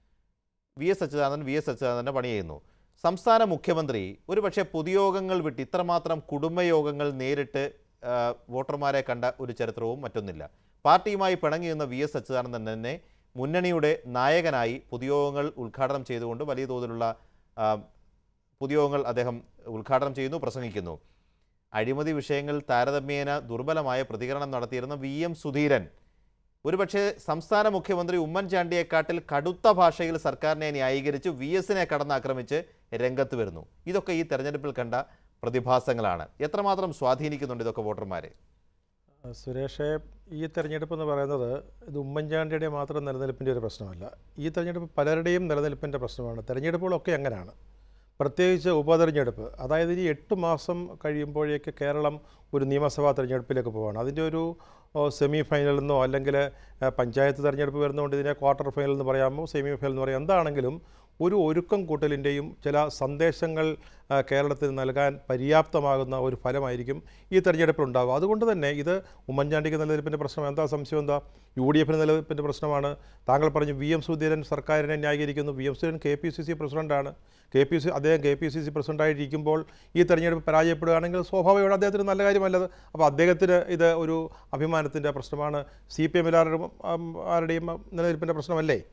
വി എസ് അച്യുതാനന്ദൻ വി എസ് അച്യുതാനന്ദൻ്റെ പണി ചെയ്യുന്നു സംസ്ഥാന മുഖ്യമന്ത്രി ഒരുപക്ഷെ പൊതുയോഗങ്ങൾ വിട്ട് ഇത്രമാത്രം കുടുംബയോഗങ്ങൾ നേരിട്ട് ആ, വോട്ടർമാരെ കണ്ട ഒരു ചരിത്രവും മറ്റൊന്നില്ല പാർട്ടിയുമായി പിണങ്ങി നിന്ന വി എസ് അച്യുതാനന്ദൻ തന്നെ മുന്നണിയുടെ നായകനായി പൊതുയോഗങ്ങൾ ഉദ്ഘാടനം ചെയ്തുകൊണ്ട് വലിയ തോതിലുള്ള ആ, പൊതുയോഗങ്ങൾ അദ്ദേഹം ഉദ്ഘാടനം ചെയ്യുന്നു പ്രസംഗിക്കുന്നു അഴിമതി വിഷയങ്ങൾ താരതമ്യേന ദുർബലമായ പ്രതികരണം നടത്തിയിരുന്ന വി എം സുധീരൻ ഒരുപക്ഷെ സംസ്ഥാന മുഖ്യമന്ത്രി ഉമ്മൻചാണ്ടിയെക്കാട്ടിൽ കടുത്ത ഭാഷയിൽ സർക്കാരിനെ ന്യായീകരിച്ച് വി എസിനെ കടന്നാക്രമിച്ച് രംഗത്ത് വരുന്നു ഇതൊക്കെ ഈ തെരഞ്ഞെടുപ്പിൽ കണ്ട പ്രതിഭാസങ്ങളാണ് എത്രമാത്രം സ്വാധീനിക്കുന്നുണ്ട് ഇതൊക്കെ വോട്ടർമാരെ സുരേഷെ ഈ തെരഞ്ഞെടുപ്പ് എന്ന് പറയുന്നത് ഇത് ഉമ്മൻചാണ്ടിയുടെ മാത്രം നിലനിൽപ്പിൻ്റെ ഒരു പ്രശ്നമല്ല ഈ തെരഞ്ഞെടുപ്പ് പലരുടെയും നിലനിൽപ്പിൻ്റെ പ്രശ്നമാണ് തെരഞ്ഞെടുപ്പുകളൊക്കെ അങ്ങനെയാണ് പ്രത്യേകിച്ച് ഉപതെരഞ്ഞെടുപ്പ് അതായത് ഇനി എട്ട് മാസം കഴിയുമ്പോഴേക്ക് കേരളം ഒരു നിയമസഭാ തെരഞ്ഞെടുപ്പിലേക്ക് പോവുകയാണ് അതിൻ്റെ ഒരു സെമി ഫൈനൽ എന്നോ അല്ലെങ്കിൽ ഏഹ്, പഞ്ചായത്ത് തെരഞ്ഞെടുപ്പ് വരുന്നതുകൊണ്ട് ഇതിനെ ക്വാർട്ടർ ഫൈനൽ എന്ന് പറയാമോ സെമി ഫൈനൽ എന്ന് പറയാം എന്താണെങ്കിലും ഒരു ഒരുക്കം കൂട്ടലിൻ്റെയും ചില സന്ദേശങ്ങൾ ആ, കേരളത്തിന് നൽകാൻ പര്യാപ്തമാകുന്ന ഒരു ഫലമായിരിക്കും ഈ തെരഞ്ഞെടുപ്പിൽ ഉണ്ടാകുക അതുകൊണ്ട് തന്നെ ഇത് ഉമ്മൻചാണ്ടിക്ക് നിലനിൽപ്പിൻ്റെ പ്രശ്നം എന്താ സംശയം എന്താ യു ഡി എഫിന് നിലനിൽപ്പിൻ്റെ പ്രശ്നമാണ് താങ്കൾ പറഞ്ഞു വി എം സുധീരൻ സർക്കാരിനെ ന്യായീകരിക്കുന്നു V M Sudheeran K P C C പ്രസിഡൻ്റാണ് കെ പി സി അദ്ദേഹം കെ പി സി സി പ്രസിഡൻ്റായിരിക്കുമ്പോൾ ഈ തെരഞ്ഞെടുപ്പ് പരാജയപ്പെടുകയാണെങ്കിൽ സ്വാഭാവികമായിട്ട് അദ്ദേഹത്തിന് നല്ല കാര്യമല്ലത് അപ്പോൾ അദ്ദേഹത്തിന് ഇത് ഒരു അഭിമാനത്തിൻ്റെ പ്രശ്നമാണ് സി പി എമ്മിലാരുടെയും ആരുടെയും നിലനിൽപ്പിൻ്റെ പ്രശ്നമല്ലേ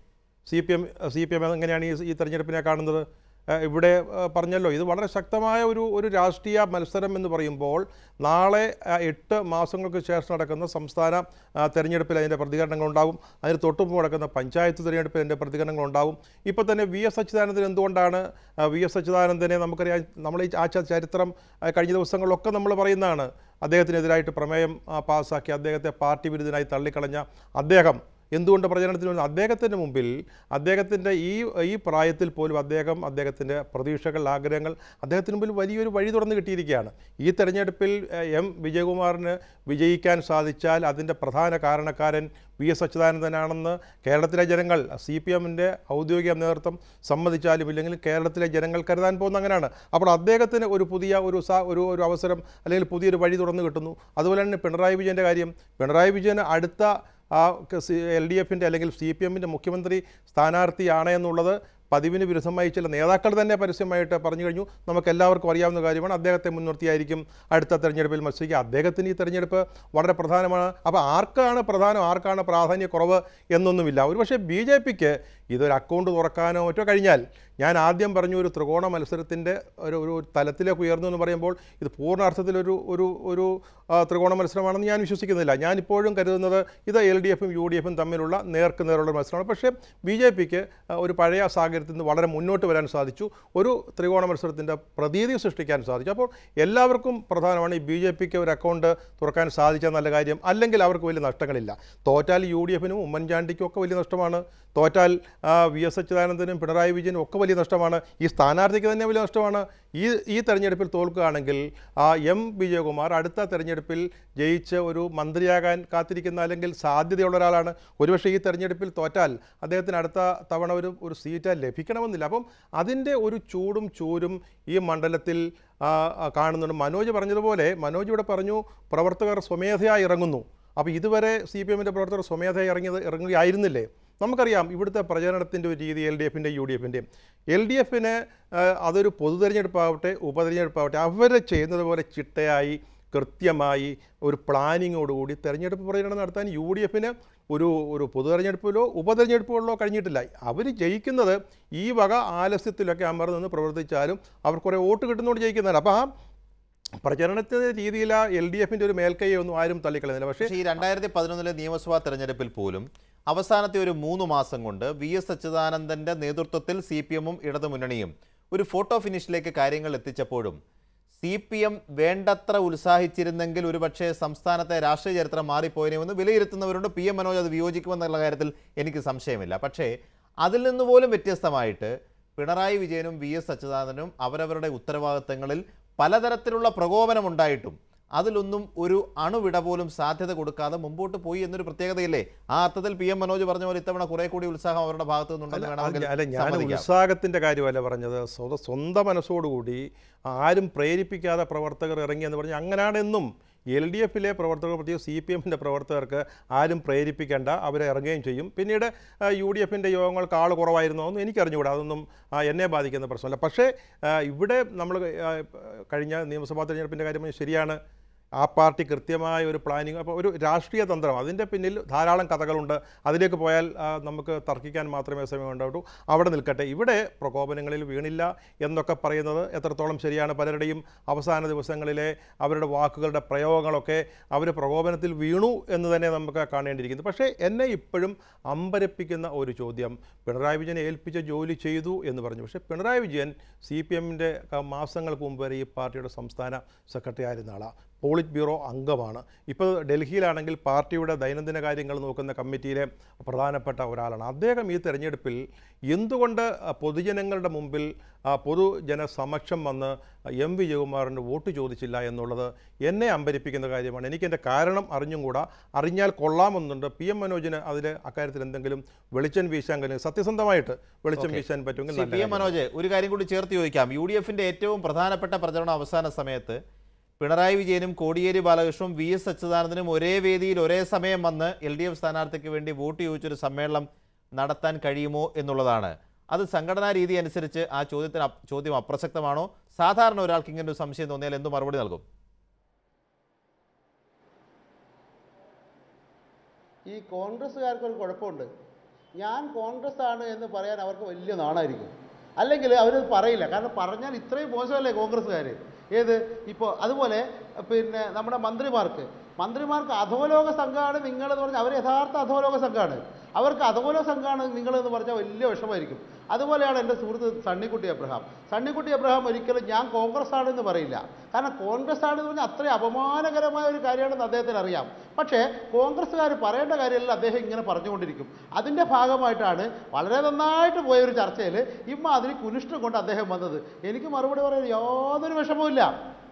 C P M C P M എങ്ങനെയാണ് ഈ ഈ തെരഞ്ഞെടുപ്പിനെ കാണുന്നത് ആ, ഇവിടെ ആ, പറഞ്ഞല്ലോ ഇത് വളരെ ശക്തമായ ഒരു ഒരു രാഷ്ട്രീയ മത്സരം എന്ന് പറയുമ്പോൾ നാളെ ആ, എട്ട് മാസങ്ങൾക്ക് ശേഷം നടക്കുന്ന സംസ്ഥാന ആ, തെരഞ്ഞെടുപ്പിൽ അതിൻ്റെ പ്രതികരണങ്ങളുണ്ടാകും അതിന് തൊട്ടുമുമ്പ് നടക്കുന്ന പഞ്ചായത്ത് തെരഞ്ഞെടുപ്പിൽ അതിൻ്റെ പ്രതികരണങ്ങളുണ്ടാകും ഇപ്പോൾ തന്നെ വി എസ് അച്യുതാനന്ദൻ എന്തുകൊണ്ടാണ് ആ, വി എസ് അച്യുതാനന്ദനെ നമുക്കറിയാം നമ്മൾ ഈ ആ ച- ചരിത്രം ആ, കഴിഞ്ഞ ദിവസങ്ങളിലൊക്കെ നമ്മൾ പറയുന്നതാണ് അദ്ദേഹത്തിനെതിരായിട്ട് പ്രമേയം ആ, പാസ്സാക്കി അദ്ദേഹത്തെ പാർട്ടി വിരുദ്ധനായി തള്ളിക്കളഞ്ഞ അദ്ദേഹം എന്തുകൊണ്ട് പ്രചരണത്തിന് വന്നു അദ്ദേഹത്തിൻ്റെ മുമ്പിൽ അദ്ദേഹത്തിൻ്റെ ഈ ഈ പ്രായത്തിൽ പോലും അദ്ദേഹം അദ്ദേഹത്തിൻ്റെ പ്രതീക്ഷകൾ ആഗ്രഹങ്ങൾ അദ്ദേഹത്തിന് മുമ്പിൽ വലിയൊരു വഴി തുറന്ന് കിട്ടിയിരിക്കുകയാണ് ഈ തെരഞ്ഞെടുപ്പിൽ എഹ്, എം വിജയകുമാറിന് വിജയിക്കാൻ സാധിച്ചാൽ അതിൻ്റെ പ്രധാന കാരണക്കാരൻ വി എസ് അച്യുതാനന്ദനാണെന്ന് കേരളത്തിലെ ജനങ്ങൾ സി പി എമ്മിൻ്റെ ഔദ്യോഗിക നേതൃത്വം സമ്മതിച്ചാലും ഇല്ലെങ്കിലും കേരളത്തിലെ ജനങ്ങൾ കരുതാൻ പോകുന്ന അങ്ങനെയാണ് അപ്പോൾ അദ്ദേഹത്തിന് ഒരു പുതിയ ഒരു സാ ഒരു ഒരു അവസരം അല്ലെങ്കിൽ പുതിയൊരു വഴി തുറന്ന് കിട്ടുന്നു അതുപോലെ തന്നെ പിണറായി വിജയൻ്റെ കാര്യം പിണറായി വിജയന് അടുത്ത ആ എൽ ഡി എഫിൻ്റെ അല്ലെങ്കിൽ സി പി എമ്മിൻ്റെ മുഖ്യമന്ത്രി സ്ഥാനാർത്ഥിയാണ് എന്നുള്ളത് പതിവിന് വിരുദ്ധമായി ചില നേതാക്കൾ തന്നെ പരസ്യമായിട്ട് പറഞ്ഞു കഴിഞ്ഞു നമുക്ക് എല്ലാവർക്കും അറിയാവുന്ന കാര്യമാണ് അദ്ദേഹത്തെ മുൻനിർത്തിയായിരിക്കും അടുത്ത തെരഞ്ഞെടുപ്പിൽ മത്സരിക്കുക അദ്ദേഹത്തിന് ഈ തെരഞ്ഞെടുപ്പ് വളരെ പ്രധാനമാണ് അപ്പോൾ ആർക്കാണ് പ്രധാനം ആർക്കാണ് പ്രാധാന്യക്കുറവ് എന്നൊന്നുമില്ല ഒരുപക്ഷെ ബി ജെ പിക്ക് ഇതൊരു അക്കൗണ്ട് തുറക്കാനോ മറ്റോ കഴിഞ്ഞാൽ ഞാൻ ആദ്യം പറഞ്ഞു ഒരു ത്രികോണ മത്സരത്തിൻ്റെ ഒരു ഒരു തലത്തിലേക്ക് ഉയർന്നു എന്ന് പറയുമ്പോൾ ഇത് പൂർണ്ണാർത്ഥത്തിലൊരു ഒരു ഒരു ആ, ത്രികോണ മത്സരമാണെന്ന് ഞാൻ വിശ്വസിക്കുന്നില്ല ഞാൻ ഇപ്പോഴും കരുതുന്നത് ഇത് എൽ ഡി എഫും യു ഡി എഫും തമ്മിലുള്ള നേർക്ക് നേരുള്ള ഒരു മത്സരമാണ് പക്ഷേ ബി ജെ പിക്ക് ഒരു പഴയ സാഹചര്യത്തിൽ നിന്ന് വളരെ മുന്നോട്ട് വരാൻ സാധിച്ചു ഒരു ത്രികോണ മത്സരത്തിൻ്റെ പ്രതീതി സൃഷ്ടിക്കാൻ സാധിച്ചു അപ്പോൾ എല്ലാവർക്കും പ്രധാനമാണ് ഈ ബി ജെ പിക്ക് ഒരു അക്കൗണ്ട് തുറക്കാൻ സാധിച്ച നല്ല കാര്യം അല്ലെങ്കിൽ അവർക്ക് വലിയ നഷ്ടങ്ങളില്ല തോറ്റാൽ യു ഡി എഫിനും ഉമ്മൻചാണ്ടിക്കും ഒക്കെ വലിയ നഷ്ടമാണ് തോറ്റാൽ ആ, വി എസ് അച്യുതാനന്ദനും പിണറായി വിജയനും ഒക്കെ വലിയ നഷ്ടമാണ് ഈ സ്ഥാനാർത്ഥിക്ക് തന്നെ വലിയ നഷ്ടമാണ് ഈ ഈ തെരഞ്ഞെടുപ്പിൽ തോൽക്കുകയാണെങ്കിൽ ആ എം വിജയകുമാർ അടുത്ത തെരഞ്ഞെടുപ്പിൽ ജയിച്ച് ഒരു മന്ത്രിയാകാൻ കാത്തിരിക്കുന്ന അല്ലെങ്കിൽ സാധ്യതയുള്ള ഒരാളാണ് ഒരുപക്ഷെ ഈ തെരഞ്ഞെടുപ്പിൽ തോറ്റാൽ അദ്ദേഹത്തിന് അടുത്ത തവണ ഒരു ഒരു സീറ്റ് ലഭിക്കണമെന്നില്ല അപ്പം അതിൻ്റെ ഒരു ചൂടും ചൂരും ഈ മണ്ഡലത്തിൽ ആ, ആ, കാണുന്നുണ്ട് മനോജ് പറഞ്ഞതുപോലെ മനോജ് ഇവിടെ പറഞ്ഞു പ്രവർത്തകർ സ്വമേധയാ ഇറങ്ങുന്നു അപ്പോൾ ഇതുവരെ സി പി എമ്മിൻ്റെ പ്രവർത്തകർ സ്വമേധയാ ഇറങ്ങിയത് ഇറങ്ങുകയായിരുന്നില്ലേ നമുക്കറിയാം ഇവിടുത്തെ പ്രചരണത്തിൻ്റെ ഒരു രീതി എൽ ഡി എഫിൻ്റെ യു ഡി എഫിൻ്റെയും എൽ ഡി എഫിന് അതൊരു പൊതു തെരഞ്ഞെടുപ്പാവട്ടെ ഉപതെരഞ്ഞെടുപ്പാവട്ടെ അവർ ചെയ്യുന്നത് പോലെ ചിട്ടയായി കൃത്യമായി ഒരു പ്ലാനിങ്ങോടുകൂടി തെരഞ്ഞെടുപ്പ് പ്രചരണം നടത്താൻ യു ഡി എഫിന് ഒരു ഒരു പൊതു തെരഞ്ഞെടുപ്പിലോ ഉപതെരഞ്ഞെടുപ്പുകളിലോ കഴിഞ്ഞിട്ടില്ല അവർ ജയിക്കുന്നത് ഈ വക ആലസ്യത്തിലൊക്കെ അമർന്ന് നിന്ന് പ്രവർത്തിച്ചാലും അവർ കുറേ വോട്ട് കിട്ടുന്നതുകൊണ്ട് ജയിക്കുന്നതാണ് അപ്പോൾ ആ പ്രചരണത്തിൻ്റെ രീതിയിൽ ആ എൽ ഡി എഫിൻ്റെ ഒരു മേൽക്കൈയെ ഒന്നും ആരും തള്ളിക്കളയുന്നില്ല പക്ഷേ പക്ഷേ ഈ രണ്ടായിരത്തി പതിനൊന്നിലെ നിയമസഭാ തെരഞ്ഞെടുപ്പിൽ പോലും അവസാനത്തെ ഒരു മൂന്ന് മാസം കൊണ്ട് വി എസ് അച്യുതാനന്ദന്റെ നേതൃത്വത്തിൽ സി പി എമ്മും ഇടതുമുന്നണിയും ഒരു ഫോട്ടോ ഫിനിഷിലേക്ക് കാര്യങ്ങൾ എത്തിച്ചപ്പോഴും സി പി എം വേണ്ടത്ര ഉത്സാഹിച്ചിരുന്നെങ്കിൽ ഒരുപക്ഷെ സംസ്ഥാനത്തെ രാഷ്ട്രീയ ചരിത്രം മാറിപ്പോയനെന്ന് വിലയിരുത്തുന്നവരുണ്ട് പി എം മനോജ് അത് വിയോജിക്കുമെന്നുള്ള കാര്യത്തിൽ എനിക്ക് സംശയമില്ല പക്ഷേ അതിൽ നിന്ന് പോലും വ്യത്യസ്തമായിട്ട് പിണറായി വിജയനും വി എസ് അച്യുതാനന്ദനും അവരവരുടെ ഉത്തരവാദിത്തങ്ങളിൽ പലതരത്തിലുള്ള പ്രകോപനമുണ്ടായിട്ടും അതിലൊന്നും ഒരു അണുവിട പോലും സാധ്യത കൊടുക്കാതെ മുമ്പോട്ട് പോയി എന്നൊരു പ്രത്യേകതയില്ലേ ആ അർത്ഥത്തിൽ പി എം മനോജ് പറഞ്ഞ പോലെ ഇത്തവണ കുറെ കൂടി ഉത്സാഹം അവരുടെ ഭാഗത്തു നിന്നുണ്ടെന്ന് അല്ല, വേണമെങ്കിൽ അല്ല ഞാൻ സമ്മതിക്കാം. ഉത്സാഹത്തിൻ്റെ കാര്യമല്ല പറഞ്ഞത് സ്വത സ്വന്തം മനസ്സോടുകൂടി ആരും പ്രേരിപ്പിക്കാതെ പ്രവർത്തകർ ഇറങ്ങി എന്ന് പറഞ്ഞാൽ അങ്ങനെയാണെന്നും എൽ ഡി എഫിലെ പ്രവർത്തകർ പ്രത്യേകിച്ച് സി പി എമ്മിൻ്റെ പ്രവർത്തകർക്ക് ആരും പ്രേരിപ്പിക്കേണ്ട അവരെ ഇറങ്ങുകയും ചെയ്യും പിന്നീട് യു ഡി എഫിൻ്റെ യോഗങ്ങൾക്ക് ആൾ കുറവായിരുന്നോ എന്നും എനിക്കറിഞ്ഞുകൂടാ അതൊന്നും ആ, എന്നെ ബാധിക്കുന്ന പ്രശ്നമല്ല പക്ഷേ ആ, ഇവിടെ നമ്മൾ ആ, കഴിഞ്ഞ നിയമസഭാ തെരഞ്ഞെടുപ്പിൻ്റെ കാര്യം പറഞ്ഞാൽ ശരിയാണ് ആ പാർട്ടി കൃത്യമായ ഒരു പ്ലാനിങ് അപ്പോൾ ഒരു രാഷ്ട്രീയ തന്ത്രം അതിൻ്റെ പിന്നിൽ ധാരാളം കഥകളുണ്ട് അതിലേക്ക് പോയാൽ ആ, നമുക്ക് തർക്കിക്കാൻ മാത്രമേ സമയം ഉണ്ടാവൂ അവിടെ നിൽക്കട്ടെ ഇവിടെ പ്രകോപനങ്ങളിൽ വീണില്ല എന്നൊക്കെ പറയുന്നത് എത്രത്തോളം ശരിയാണ് പലരുടെയും അവസാന ദിവസങ്ങളിലെ അവരുടെ വാക്കുകളുടെ പ്രയോഗങ്ങളൊക്കെ അവർ പ്രകോപനത്തിൽ വീണു എന്ന് തന്നെ നമുക്ക് കാണേണ്ടിയിരിക്കുന്നു പക്ഷേ എന്നെ ഇപ്പോഴും അമ്പരപ്പിക്കുന്ന ഒരു ചോദ്യം പിണറായി വിജയനെ ഏൽപ്പിച്ച ജോലി ചെയ്തു എന്ന് പറഞ്ഞു പക്ഷേ പിണറായി വിജയൻ സി പി എമ്മിൻ്റെ മാസങ്ങൾക്ക് മുമ്പ് വരെ ഈ പാർട്ടിയുടെ സംസ്ഥാന സെക്രട്ടറി ആയിരുന്ന ആളാണ് പോളിറ്റ് ബ്യൂറോ അംഗമാണ് ഇപ്പോൾ ഡൽഹിയിലാണെങ്കിൽ പാർട്ടിയുടെ ദൈനംദിന കാര്യങ്ങൾ നോക്കുന്ന കമ്മിറ്റിയിലെ പ്രധാനപ്പെട്ട ഒരാളാണ് അദ്ദേഹം ഈ തെരഞ്ഞെടുപ്പിൽ എന്തുകൊണ്ട് പൊതുജനങ്ങളുടെ മുമ്പിൽ ആ, പൊതുജനസമക്ഷം വന്ന് എം വിജയകുമാറിന് വോട്ട് ചോദിച്ചില്ല എന്നുള്ളത് എന്നെ അമ്പരിപ്പിക്കുന്ന കാര്യമാണ് എനിക്കെൻ്റെ കാരണം അറിഞ്ഞും കൂടാ അറിഞ്ഞാൽ കൊള്ളാമെന്നുണ്ട് പി എം മനോജിന് അതിൽ അക്കാര്യത്തിൽ എന്തെങ്കിലും വെളിച്ചം വീശാൻ കഴിയും സത്യസന്ധമായിട്ട് വെളിച്ചം Okay. വീശാൻ പറ്റുമെങ്കിൽ സി നല്ല പി എം കാര്യം. മനോജ് ഒരു കാര്യം കൂടി ചേർത്ത് ചോദിക്കാം യു ഡി എഫിന്റെ ഏറ്റവും പ്രധാനപ്പെട്ട പ്രചരണം അവസാന സമയത്ത് പിണറായി വിജയനും കോടിയേരി ബാലകൃഷ്ണനും വി എസ് അച്യുതാനന്ദനും ഒരേ വേദിയിൽ ഒരേ സമയം വന്ന് എൽ ഡി എഫ് സ്ഥാനാർത്ഥിക്ക് വേണ്ടി വോട്ട് ചോദിച്ചൊരു സമ്മേളനം നടത്താൻ കഴിയുമോ എന്നുള്ളതാണ് അത് സംഘടനാ രീതി അനുസരിച്ച് ആ ചോദ്യത്തിന് അപ്- ചോദ്യം അപ്രസക്തമാണോ സാധാരണ ഒരാൾക്ക് ഇങ്ങനെ ഒരു സംശയം തോന്നിയാൽ എന്ത് മറുപടി നൽകും ഈ കോൺഗ്രസ്സുകാർക്ക് ഒരു കുഴപ്പമുണ്ട് ഞാൻ കോൺഗ്രസ് ആണ് എന്ന് പറയാൻ അവർക്ക് വലിയ നാണായിരിക്കും അല്ലെങ്കിൽ അവർ പറയില്ല കാരണം പറഞ്ഞാൽ ഇത്രയും മോശമല്ലേ കോൺഗ്രസ്സുകാർ ഏത് ഇപ്പോൾ അതുപോലെ പിന്നെ നമ്മുടെ മന്ത്രിമാർക്ക് മന്ത്രിമാർക്ക് അധോലോക സംഘമാണ് നിങ്ങളെന്ന് പറഞ്ഞാൽ അവർ യഥാർത്ഥ അധോലോക സംഘമാണ് അവർക്ക് അധോലോക സംഘമാണ് നിങ്ങളെന്ന് പറഞ്ഞാൽ വലിയ വിഷമമായിരിക്കും അതുപോലെയാണ് എൻ്റെ സുഹൃത്ത് സണ്ണിക്കുട്ടി അബ്രഹാം സണ്ണിക്കുട്ടി അബ്രഹാം ഒരിക്കലും ഞാൻ കോൺഗ്രസ് ആണെന്ന് പറയില്ല കാരണം കോൺഗ്രസ് ആണെന്ന് പറഞ്ഞാൽ അത്രയും അപമാനകരമായ ഒരു കാര്യമാണെന്ന് അദ്ദേഹത്തിന് അറിയാം പക്ഷേ കോൺഗ്രസ്സുകാർ പറയേണ്ട കാര്യമെല്ലാം അദ്ദേഹം ഇങ്ങനെ പറഞ്ഞുകൊണ്ടിരിക്കും അതിൻ്റെ ഭാഗമായിട്ടാണ് വളരെ നന്നായിട്ട് പോയ ഒരു ചർച്ചയിൽ ഇമ്മ അതിന് കുനിഷ്ടം കൊണ്ട് അദ്ദേഹം വന്നത് എനിക്ക് മറുപടി പറയാൻ യാതൊരു വിഷമവുമില്ല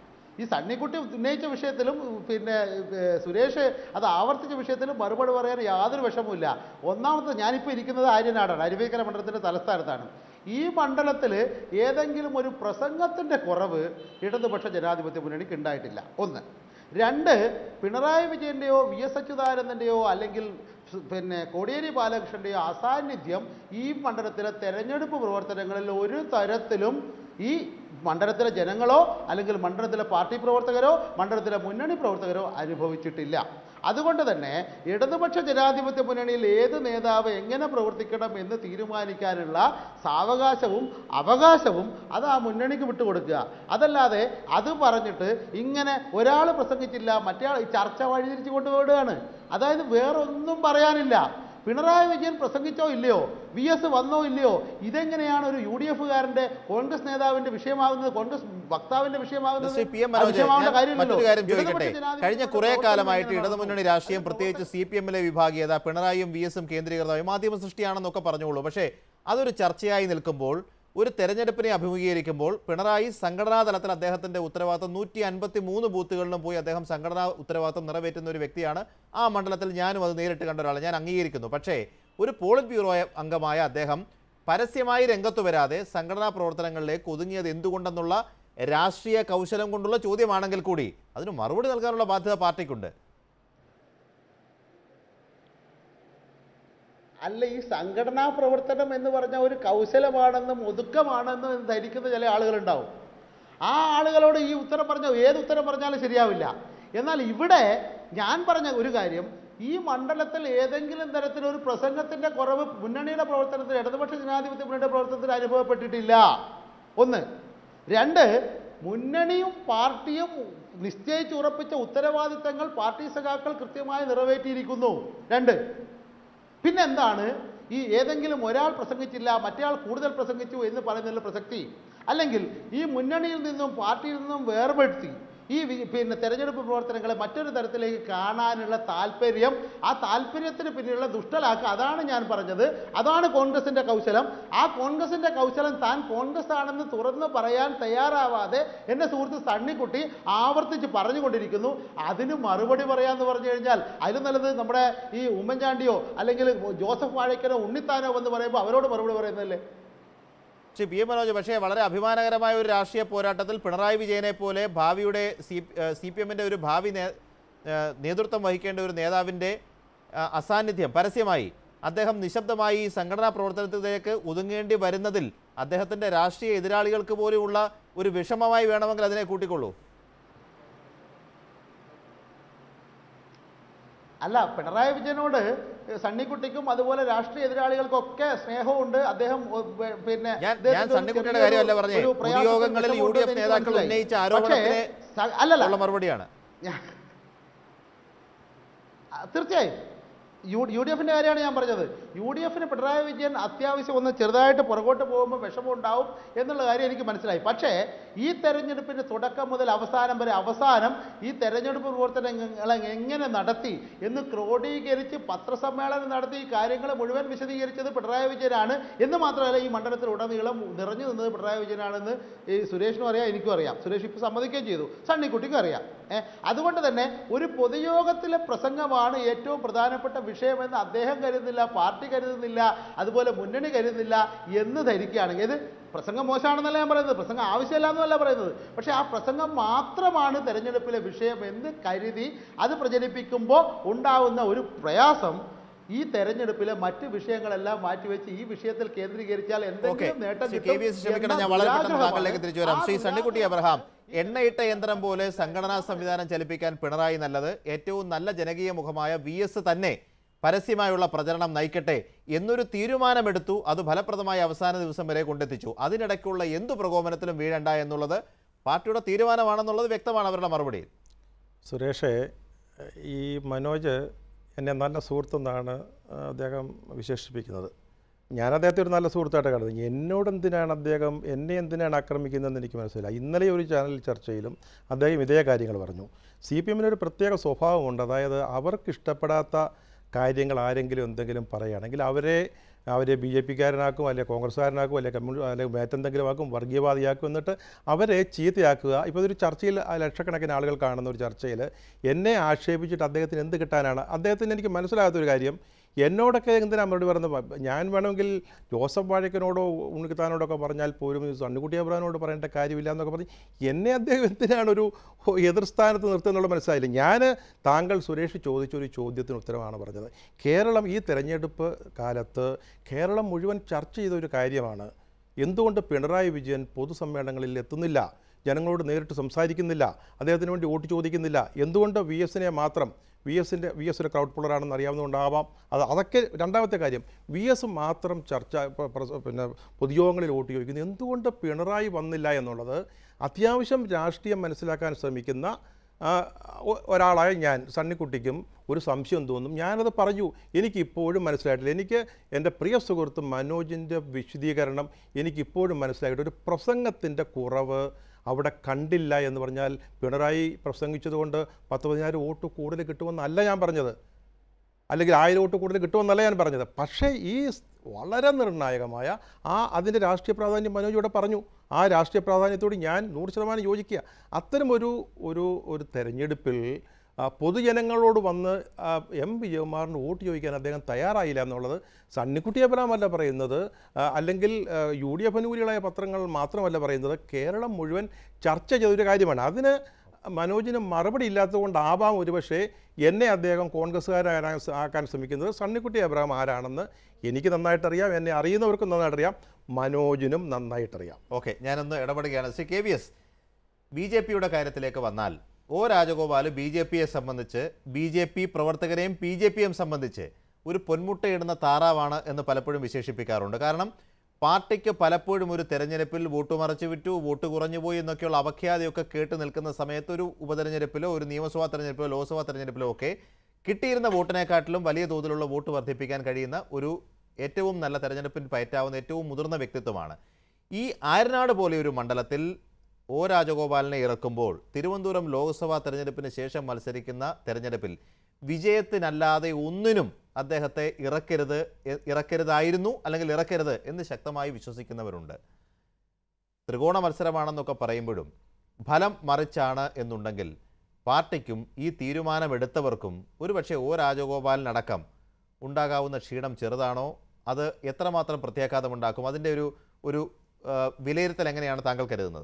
ഈ സണ്ണിക്കുട്ടി ഉന്നയിച്ച വിഷയത്തിലും പിന്നെ ഏർ, സുരേഷ് അത് ആവർത്തിച്ച വിഷയത്തിലും മറുപടി പറയാൻ യാതൊരു വിഷമവുമില്ല ഒന്നാമത്തെ ഞാനിപ്പോൾ ഇരിക്കുന്നത് ആര്യനാടാണ് അരുവേക്കര മണ്ഡലത്തിൻ്റെ തലസ്ഥാനത്താണ് ഈ മണ്ഡലത്തിൽ ഏതെങ്കിലും ഒരു പ്രസംഗത്തിൻ്റെ കുറവ് ഇടതുപക്ഷ ജനാധിപത്യ മുന്നണിക്ക് ഉണ്ടായിട്ടില്ല ഒന്ന് രണ്ട് പിണറായി വിജയൻ്റെയോ വി എസ് അച്യുതാനന്ദൻ്റെയോ അല്ലെങ്കിൽ സ് പിന്നെ കോടിയേരി ബാലകൃഷ്ണൻ്റെയോ അസാന്നിധ്യം ഈ മണ്ഡലത്തിലെ തെരഞ്ഞെടുപ്പ് പ്രവർത്തനങ്ങളിൽ ഒരു തരത്തിലും ഈ മണ്ഡലത്തിലെ ജനങ്ങളോ അല്ലെങ്കിൽ മണ്ഡലത്തിലെ പാർട്ടി പ്രവർത്തകരോ മണ്ഡലത്തിലെ മുന്നണി പ്രവർത്തകരോ അനുഭവിച്ചിട്ടില്ല അതുകൊണ്ട് തന്നെ ഇടതുപക്ഷ ജനാധിപത്യ മുന്നണിയിൽ ഏത് നേതാവ് എങ്ങനെ പ്രവർത്തിക്കണം എന്ന് തീരുമാനിക്കാനുള്ള സാവകാശവും അവകാശവും അത് ആ മുന്നണിക്ക് വിട്ടുകൊടുക്കുക അതല്ലാതെ അത് പറഞ്ഞിട്ട് ഇങ്ങനെ ഒരാൾ പ്രസംഗിച്ചില്ല മറ്റേ ആൾ ഈ ചർച്ച വഴിതിരിച്ചു കൊണ്ടുപോവുകയാണ് അതായത് വേറൊന്നും പറയാനില്ല പിണറായി വിജയൻ പ്രസംഗിച്ചോ ഇല്ലയോ വി എസ് വന്നോ ഇല്ലയോ ഇതെങ്ങനെയാണ് ഒരു യു ഡി എഫുകാരൻ്റെ കോൺഗ്രസ് നേതാവിന്റെ വിഷയമാകുന്നത് കോൺഗ്രസ് വക്താവിന്റെ വിഷയമാകുന്നത് ശ്രീ പി എം അത് മനോജ് വിഷയമാവേണ്ട ഞാൻ കാര്യമില്ലല്ലോ. മറ്റൊരു കാര്യം ഇടതുപക്ഷ ചോദിക്കട്ടെ ജനാധിപത്യ കഴിഞ്ഞ മുന്നണിയുടെ കുറെ പ്രവർത്തനം കാലമായിട്ട് എങ്ങനെയാണ് ഇടതുമുന്നണി രാഷ്ട്രീയം പ്രത്യേകിച്ച് സി പി എമ്മിലെ വിഭാഗീയത പിണറായിയും വി എസും കേന്ദ്രീകൃതമായി മാധ്യമ സൃഷ്ടിയാണെന്നൊക്കെ പറഞ്ഞോളൂ പക്ഷേ അതൊരു ചർച്ചയായി നിൽക്കുമ്പോൾ ഒരു തെരഞ്ഞെടുപ്പിനെ അഭിമുഖീകരിക്കുമ്പോൾ പിണറായി സംഘടനാ തലത്തിൽ അദ്ദേഹത്തിന്റെ ഉത്തരവാദിത്വം നൂറ്റി അൻപത്തി മൂന്ന് ബൂത്തുകളിലും പോയി അദ്ദേഹം സംഘടനാ ഉത്തരവാദിത്വം നിറവേറ്റുന്ന ഒരു വ്യക്തിയാണ് ആ മണ്ഡലത്തിൽ ഞാനും അത് നേരിട്ട് കണ്ട ഒരാളെ ഞാൻ അംഗീകരിക്കുന്നു പക്ഷേ ഒരു പോളിറ്റ് ബ്യൂറോ അംഗമായ അദ്ദേഹം പരസ്യമായി രംഗത്തു വരാതെ സംഘടനാ പ്രവർത്തനങ്ങളിലേക്ക് ഒതുങ്ങിയത് എന്തുകൊണ്ടെന്നുള്ള രാഷ്ട്രീയ കൗശലം കൊണ്ടുള്ള ചോദ്യമാണെങ്കിൽ കൂടി അതിന് മറുപടി നൽകാനുള്ള ബാധ്യത പാർട്ടിക്കുണ്ട് അല്ല ഈ സംഘടനാ പ്രവർത്തനം എന്ന് പറഞ്ഞ ഒരു കൗശലമാണെന്നും ഒതുക്കമാണെന്നും ധരിക്കുന്ന ചില ആളുകളുണ്ടാവും ആ ആളുകളോട് ഈ ഉത്തരം പറഞ്ഞ ഏത് ഉത്തരം പറഞ്ഞാലും ശരിയാവില്ല എന്നാൽ ഇവിടെ ഞാൻ പറഞ്ഞ ഒരു കാര്യം ഈ മണ്ഡലത്തിൽ ഏതെങ്കിലും തരത്തിലൊരു പ്രസംഗത്തിന്റെ കുറവ് മുന്നണിയുടെ പ്രവർത്തനത്തിൽ ഇടതുപക്ഷ ജനാധിപത്യ മുന്നണിയുടെ പ്രവർത്തനത്തിൽ അനുഭവപ്പെട്ടിട്ടില്ല ഒന്ന് രണ്ട് മുന്നണിയും പാർട്ടിയും നിശ്ചയിച്ച് ഉറപ്പിച്ച ഉത്തരവാദിത്തങ്ങൾ പാർട്ടി സഖാക്കൾ കൃത്യമായി നിറവേറ്റിയിരിക്കുന്നു രണ്ട് പിന്നെന്താണ് ഈ ഏതെങ്കിലും ഒരാൾ പ്രസംഗിച്ചില്ല മറ്റേയാൾ കൂടുതൽ പ്രസംഗിച്ചു എന്ന് പറയുന്നതിൽ പ്രസക്തി അല്ലെങ്കിൽ ഈ മുന്നണിയിൽ നിന്നും പാർട്ടിയിൽ നിന്നും വേർപെടുത്തി ഈ വി- പിന്നെ തെരഞ്ഞെടുപ്പ് പ്രവർത്തനങ്ങളെ മറ്റൊരു തരത്തിലേക്ക് കാണാനുള്ള താല്പര്യം ആ താല്പര്യത്തിന് പിന്നിലുള്ള ദുഷ്ടലാക്കുക അതാണ് ഞാൻ പറഞ്ഞത് അതാണ് കോൺഗ്രസിന്റെ കൗശലം ആ കോൺഗ്രസിന്റെ കൗശലം താൻ കോൺഗ്രസ് ആണെന്ന് തുറന്ന് പറയാൻ തയ്യാറാവാതെ എൻ്റെ സുഹൃത്ത് സണ്ണിക്കുട്ടി ആവർത്തിച്ച് പറഞ്ഞുകൊണ്ടിരിക്കുന്നു അതിന് മറുപടി പറയാന്ന് പറഞ്ഞു കഴിഞ്ഞാൽ അതിന് നല്ലത് നമ്മുടെ ഈ ഉമ്മൻചാണ്ടിയോ അല്ലെങ്കിൽ ജോസഫ് വാഴയ്ക്കനോ ഉണ്ണിത്താനോ എന്ന് പറയുമ്പോൾ അവരോട് മറുപടി പറയുന്നതല്ലേ ശ്രീ പി എം മനോജ് പക്ഷേ വളരെ അഭിമാനകരമായ ഒരു രാഷ്ട്രീയ പോരാട്ടത്തിൽ പിണറായി വിജയനെ പോലെ ഭാവിയുടെ സി സി പി എമ്മിൻ്റെ ഒരു ഭാവി നേ- ഏഹ് നേതൃത്വം വഹിക്കേണ്ട ഒരു നേതാവിൻ്റെ ആ, അസാന്നിധ്യം പരസ്യമായി അദ്ദേഹം നിശബ്ദമായി ഈ സംഘടനാ പ്രവർത്തനത്തിലേക്ക് ഒതുങ്ങേണ്ടി വരുന്നതിൽ അദ്ദേഹത്തിൻ്റെ രാഷ്ട്രീയ എതിരാളികൾക്ക് പോലെയുള്ള ഒരു വിഷമമായി വേണമെങ്കിൽ അതിനെ കൂട്ടിക്കൊള്ളൂ അല്ല പിണറായി വിജയനോട് സണ്ണിക്കുട്ടിക്കും അതുപോലെ രാഷ്ട്രീയ എതിരാളികൾക്കൊക്കെ സ്നേഹമുണ്ട് അദ്ദേഹം ഒ, പെ- പിന്നെ ഞാൻ- അദ്ദേഹത്തിന് ഞാൻ ഒരു സണ്ണിക്കുട്ടിയുടെ ചെറിയൊരു- കാര്യമല്ല പറഞ്ഞേ. ഒരു പ്രയാസത്തിന് പൊതുയോഗങ്ങളിൽ യു ഡി എഫ് വിഷമമുണ്ടെന്ന് നേതാക്കൾ എനിക്ക് ഉന്നയിച്ച മനസ്സിലായി. ആരോപണത്തിന് പക്ഷേ, സ- അല്ലല്ല ഉള്ള മറുപടിയാണ് ഞാൻ- ആ, തീർച്ചയായും യു യു ഡി എഫിൻ്റെ കാര്യമാണ് ഞാൻ പറഞ്ഞത് യു ഡി എഫിന് പിണറായി വിജയൻ അത്യാവശ്യം ഒന്ന് ചെറുതായിട്ട് പുറകോട്ട് പോകുമ്പോൾ വിഷമം ഉണ്ടാവും എന്നുള്ള കാര്യം എനിക്ക് മനസ്സിലായി പക്ഷേ ഈ തെരഞ്ഞെടുപ്പിൻ്റെ തുടക്കം മുതൽ അവസാനം വരെ അവസാനം ഈ തെരഞ്ഞെടുപ്പ് പ്രവർത്തനങ്ങൾ എങ്ങനെ നടത്തി എന്ന് ക്രോഡീകരിച്ച് പത്രസമ്മേളനം നടത്തി ഈ കാര്യങ്ങൾ മുഴുവൻ വിശദീകരിച്ചത് പിണറായി വിജയനാണ് എന്ന് മാത്രമല്ല ഈ മണ്ഡലത്തിൽ ഉടനീളം നിറഞ്ഞു നിന്നത് പിണറായി വിജയനാണെന്ന് ഈ സുരേഷിനും അറിയാം എനിക്കും അറിയാം സുരേഷ് ഇപ്പോൾ സമ്മതിക്കുകയും ചെയ്തു സണ്ണിക്കുട്ടിക്കും അറിയാം ഏ, അതുകൊണ്ട് തന്നെ ഒരു പൊതുയോഗത്തിലെ പ്രസംഗമാണ് ഏറ്റവും പ്രധാനപ്പെട്ട വിഷയമെന്ന് അദ്ദേഹം കരുതുന്നില്ല പാർട്ടി കരുതുന്നില്ല അതുപോലെ മുന്നണി കരുതുന്നില്ല എന്ന് ധരിക്കുകയാണെങ്കിൽ ഇത് പ്രസംഗം മോശമാണെന്നല്ല ഞാൻ പറയുന്നത് പ്രസംഗം ആവശ്യമില്ല എന്നല്ല പറയുന്നത് പക്ഷേ ആ പ്രസംഗം മാത്രമാണ് തെരഞ്ഞെടുപ്പിലെ വിഷയം എന്ന് കരുതി അത് പ്രചരിപ്പിക്കുമ്പോൾ ഉണ്ടാവുന്ന ഒരു പ്രയാസം ഈ തെരഞ്ഞെടുപ്പിലെ മറ്റ് വിഷയങ്ങളെല്ലാം മാറ്റിവെച്ച് ഈ വിഷയത്തിൽ കേന്ദ്രീകരിച്ചാൽ ഓക്കെ എന്തെങ്കിലും നേട്ടം ശ്രീ കെ കിട്ടും വി എസ് ക്ഷമിക്കണം എന്ന ഞാൻ വളരെ പെട്ടെന്ന് ദുരാഗ്രഹമാണ്. താങ്കളിലേക്ക് തിരിച്ചു വരാം ആ ശ്രീ സണ്ണിക്കുട്ടി ദുരാഗ്രഹം അബ്രഹാം എണ്ണയിട്ട യന്ത്രം പോലെ സംഘടനാ സംവിധാനം ചലിപ്പിക്കാൻ പിണറായി നല്ലത് ഏറ്റവും നല്ല ജനകീയ മുഖമായ വി എസ് തന്നെ പരസ്യമായുള്ള പ്രചരണം നയിക്കട്ടെ എന്നൊരു തീരുമാനമെടുത്തു അത് ഫലപ്രദമായി അവസാന ദിവസം വരെ കൊണ്ടെത്തിച്ചു അതിനിടയ്ക്കുള്ള എന്തു പ്രകോപനത്തിലും വീഴണ്ട എന്നുള്ളത് പാർട്ടിയുടെ തീരുമാനമാണെന്നുള്ളത് വ്യക്തമാണ് അവരുടെ മറുപടിയിൽ സുരേഷേ ഈ മനോജ് എന്നെ നല്ല സുഹൃത്തെന്നാണ് അദ്ദേഹം വിശേഷിപ്പിക്കുന്നത് ഞാൻ അദ്ദേഹത്തെ ഒരു നല്ല സുഹൃത്തായിട്ട് കാണുന്നത് എന്നോട് എന്തിനാണ് അദ്ദേഹം എന്നെ എന്തിനാണ് ആക്രമിക്കുന്നതെന്ന് എനിക്ക് മനസ്സിലായി ഇന്നലെ ഒരു ചാനൽ ചർച്ചയിലും അദ്ദേഹം ഇതേ കാര്യങ്ങൾ പറഞ്ഞു സി പി എമ്മിന് ഒരു പ്രത്യേക സ്വഭാവമുണ്ട് അതായത് അവർക്ക് ഇഷ്ടപ്പെടാത്ത കാര്യങ്ങൾ ആരെങ്കിലും എന്തെങ്കിലും പറയുകയാണെങ്കിൽ അവരെ അവരെ ബി ജെ പിക്കാരനാക്കും അല്ലെങ്കിൽ കോൺഗ്രസ്സുകാരനാക്കും അല്ലെങ്കിൽ കമ്മ്യൂണി അല്ലെങ്കിൽ മറ്റെന്തെങ്കിലും ആക്കും വർഗീയവാദിയാക്കും എന്നിട്ട് അവരെ ചീത്തയാക്കുക ഇപ്പോൾ ഒരു ചർച്ചയിൽ ആ ലക്ഷക്കണക്കിന് ആളുകൾ കാണുന്ന ഒരു ചർച്ചയിൽ എന്നെ ആക്ഷേപിച്ചിട്ട് അദ്ദേഹത്തിന് എന്ത് കിട്ടാനാണ് അദ്ദേഹത്തിന് എനിക്ക് മനസ്സിലാകാത്തൊരു കാര്യം എന്നോടൊക്കെ എന്തിനാ മറുപടി പറയുന്നത് ഞാൻ വേണമെങ്കിൽ ജോസഫ് വാഴക്കനോടോ ഉണ്ണിത്താനോടൊക്കെ പറഞ്ഞാൽ പോലും ഈ സണ്ണിക്കുട്ടി അബ്രാനോട് പറയേണ്ട കാര്യമില്ല എന്നൊക്കെ പറഞ്ഞ് എന്നെ അദ്ദേഹം എന്തിനാണ് ഒരു എതിർ സ്ഥാനത്ത് നിർത്തുന്നുള്ള മനസ്സിലായില്ല ഞാൻ താങ്കൾ സുരേഷ് ചോദിച്ചൊരു ചോദ്യത്തിന് ഉത്തരമാണ് പറഞ്ഞത് കേരളം ഈ തെരഞ്ഞെടുപ്പ് കാലത്ത് കേരളം മുഴുവൻ ചർച്ച ചെയ്ത ഒരു കാര്യമാണ് എന്തുകൊണ്ട് പിണറായി വിജയൻ പൊതുസമ്മേളനങ്ങളിൽ എത്തുന്നില്ല ജനങ്ങളോട് നേരിട്ട് സംസാരിക്കുന്നില്ല അദ്ദേഹത്തിന് വേണ്ടി വോട്ട് ചോദിക്കുന്നില്ല എന്തുകൊണ്ട് വി എസിനെ മാത്രം വി എസിൻ്റെ വി എസ് ഒരു ക്രൗഡ് പുള്ളറാണെന്ന് അറിയാവുന്നതുകൊണ്ടാവാം അത് അതൊക്കെ രണ്ടാമത്തെ കാര്യം വി എസ് മാത്രം ചർച്ച പ- പ്ര- പിന്നെ പൊതുയോഗങ്ങളിൽ വോട്ട് ചോദിക്കുന്നു എന്തുകൊണ്ട് പിണറായി വന്നില്ല എന്നുള്ളത് അത്യാവശ്യം രാഷ്ട്രീയം മനസ്സിലാക്കാൻ ശ്രമിക്കുന്ന ആ, ഒ- ഒരാളായ ഞാൻ സണ്ണിക്കുട്ടിക്കും ഒരു സംശയം തോന്നും ഞാനത് പറഞ്ഞു എനിക്ക് ഇപ്പോഴും മനസ്സിലായിട്ടില്ല എനിക്ക് എൻ്റെ പ്രിയ സുഹൃത്ത് മനോജിൻ്റെ വിശദീകരണം എനിക്കിപ്പോഴും മനസ്സിലായിട്ട് ഒരു പ്രസംഗത്തിൻ്റെ കുറവ് അവിടെ കണ്ടില്ല എന്ന് പറഞ്ഞാൽ പിണറായി പ്രസംഗിച്ചതുകൊണ്ട് പത്ത് പതിനായിരം വോട്ട് കൂടുതൽ കിട്ടുമെന്നല്ല ഞാൻ പറഞ്ഞത് അല്ലെങ്കിൽ ആയിരം വോട്ട് കൂടുതൽ കിട്ടുമെന്നല്ല ഞാൻ പറഞ്ഞത് പക്ഷേ ഈ സ് വളരെ നിർണായകമായ ആ അതിൻ്റെ രാഷ്ട്രീയ പ്രാധാന്യം മനോജ് ഇവിടെ പറഞ്ഞു ആ രാഷ്ട്രീയ പ്രാധാന്യത്തോട് ഞാൻ നൂറ് ശതമാനം യോജിക്കുക അത്തരമൊരു ഒരു ഒരു തെരഞ്ഞെടുപ്പിൽ ആ, പൊതുജനങ്ങളോട് വന്ന് ആ, എം വിജയകുമാറിന് വോട്ട് ചോദിക്കാൻ അദ്ദേഹം തയ്യാറായില്ല എന്നുള്ളത് സണ്ണിക്കുട്ടി അബ്രഹാമല്ല പറയുന്നത് ആ, അല്ലെങ്കിൽ ആ, യു ഡി എഫ് അനുകൂലികളായ പത്രങ്ങൾ മാത്രമല്ല പറയുന്നത് കേരളം മുഴുവൻ ചർച്ച ചെയ്തൊരു കാര്യമാണ് അതിന് മനോജിന് മറുപടി ഇല്ലാത്തതുകൊണ്ടാവാം ഒരുപക്ഷെ എന്നെ അദ്ദേഹം കോൺഗ്രസ്സുകാരാകാൻ ആക്കാൻ ശ്രമിക്കുന്നത് സണ്ണിക്കുട്ടി അബ്രഹാം ആരാണെന്ന് എനിക്ക് നന്നായിട്ടറിയാം എന്നെ അറിയുന്നവർക്കും നന്നായിട്ടറിയാം മനോജിനും നന്നായിട്ടറിയാം ഓക്കെ ഞാനൊന്ന് ഇടപെടുകയാണ് ശ്രീ കെ വി എസ് ബി ജെ പിയുടെ കാര്യത്തിലേക്ക് വന്നാൽ ഒ രാജഗോപാൽ ബി ജെ പിയെ സംബന്ധിച്ച് ബി ജെ പി പ്രവർത്തകരെയും ബി ജെ പിയെയും സംബന്ധിച്ച് ഒരു പൊന്മുട്ടയിടുന്ന താറാവാണ് എന്ന് പലപ്പോഴും വിശേഷിപ്പിക്കാറുണ്ട് കാരണം പാർട്ടിക്ക് പലപ്പോഴും ഒരു തെരഞ്ഞെടുപ്പിൽ വോട്ട് മറച്ചു വിറ്റു വോട്ട് കുറഞ്ഞുപോയി എന്നൊക്കെയുള്ള അപഖ്യാതിയൊക്കെ കേട്ട് നിൽക്കുന്ന സമയത്ത് ഒരു ഉപതെരഞ്ഞെടുപ്പിലോ ഒരു നിയമസഭാ തെരഞ്ഞെടുപ്പിലോ ലോക്സഭാ തെരഞ്ഞെടുപ്പിലോ ഒക്കെ കിട്ടിയിരുന്ന വോട്ടിനെക്കാട്ടിലും വലിയ തോതിലുള്ള വോട്ട് വർദ്ധിപ്പിക്കാൻ കഴിയുന്ന ഒരു ഏറ്റവും നല്ല തെരഞ്ഞെടുപ്പിന് പയറ്റാവുന്ന ഏറ്റവും മുതിർന്ന വ്യക്തിത്വമാണ് ഈ ആയർനാട് പോലെ ഒരു മണ്ഡലത്തിൽ ഒ രാജഗോപാലിനെ ഇറക്കുമ്പോൾ തിരുവനന്തപുരം ലോക്സഭാ തെരഞ്ഞെടുപ്പിന് ശേഷം മത്സരിക്കുന്ന തെരഞ്ഞെടുപ്പിൽ വിജയത്തിനല്ലാതെ ഒന്നിനും അദ്ദേഹത്തെ ഇറക്കരുത് ഇ- ഇറക്കരുതായിരുന്നു അല്ലെങ്കിൽ ഇറക്കരുത് എന്ന് ശക്തമായി വിശ്വസിക്കുന്നവരുണ്ട് ത്രികോണ മത്സരമാണെന്നൊക്കെ പറയുമ്പോഴും ഫലം മറിച്ചാണ് എന്നുണ്ടെങ്കിൽ പാർട്ടിക്കും ഈ തീരുമാനമെടുത്തവർക്കും ഒരുപക്ഷെ ഒ രാജഗോപാലിനടക്കം ഉണ്ടാകാവുന്ന ക്ഷീണം ചെറുതാണോ അത് എത്രമാത്രം പ്രത്യാഘാതമുണ്ടാക്കും അതിൻ്റെ ഒരു ഒരു ആ, വിലയിരുത്തൽ എങ്ങനെയാണ് താങ്കൾ കരുതുന്നത്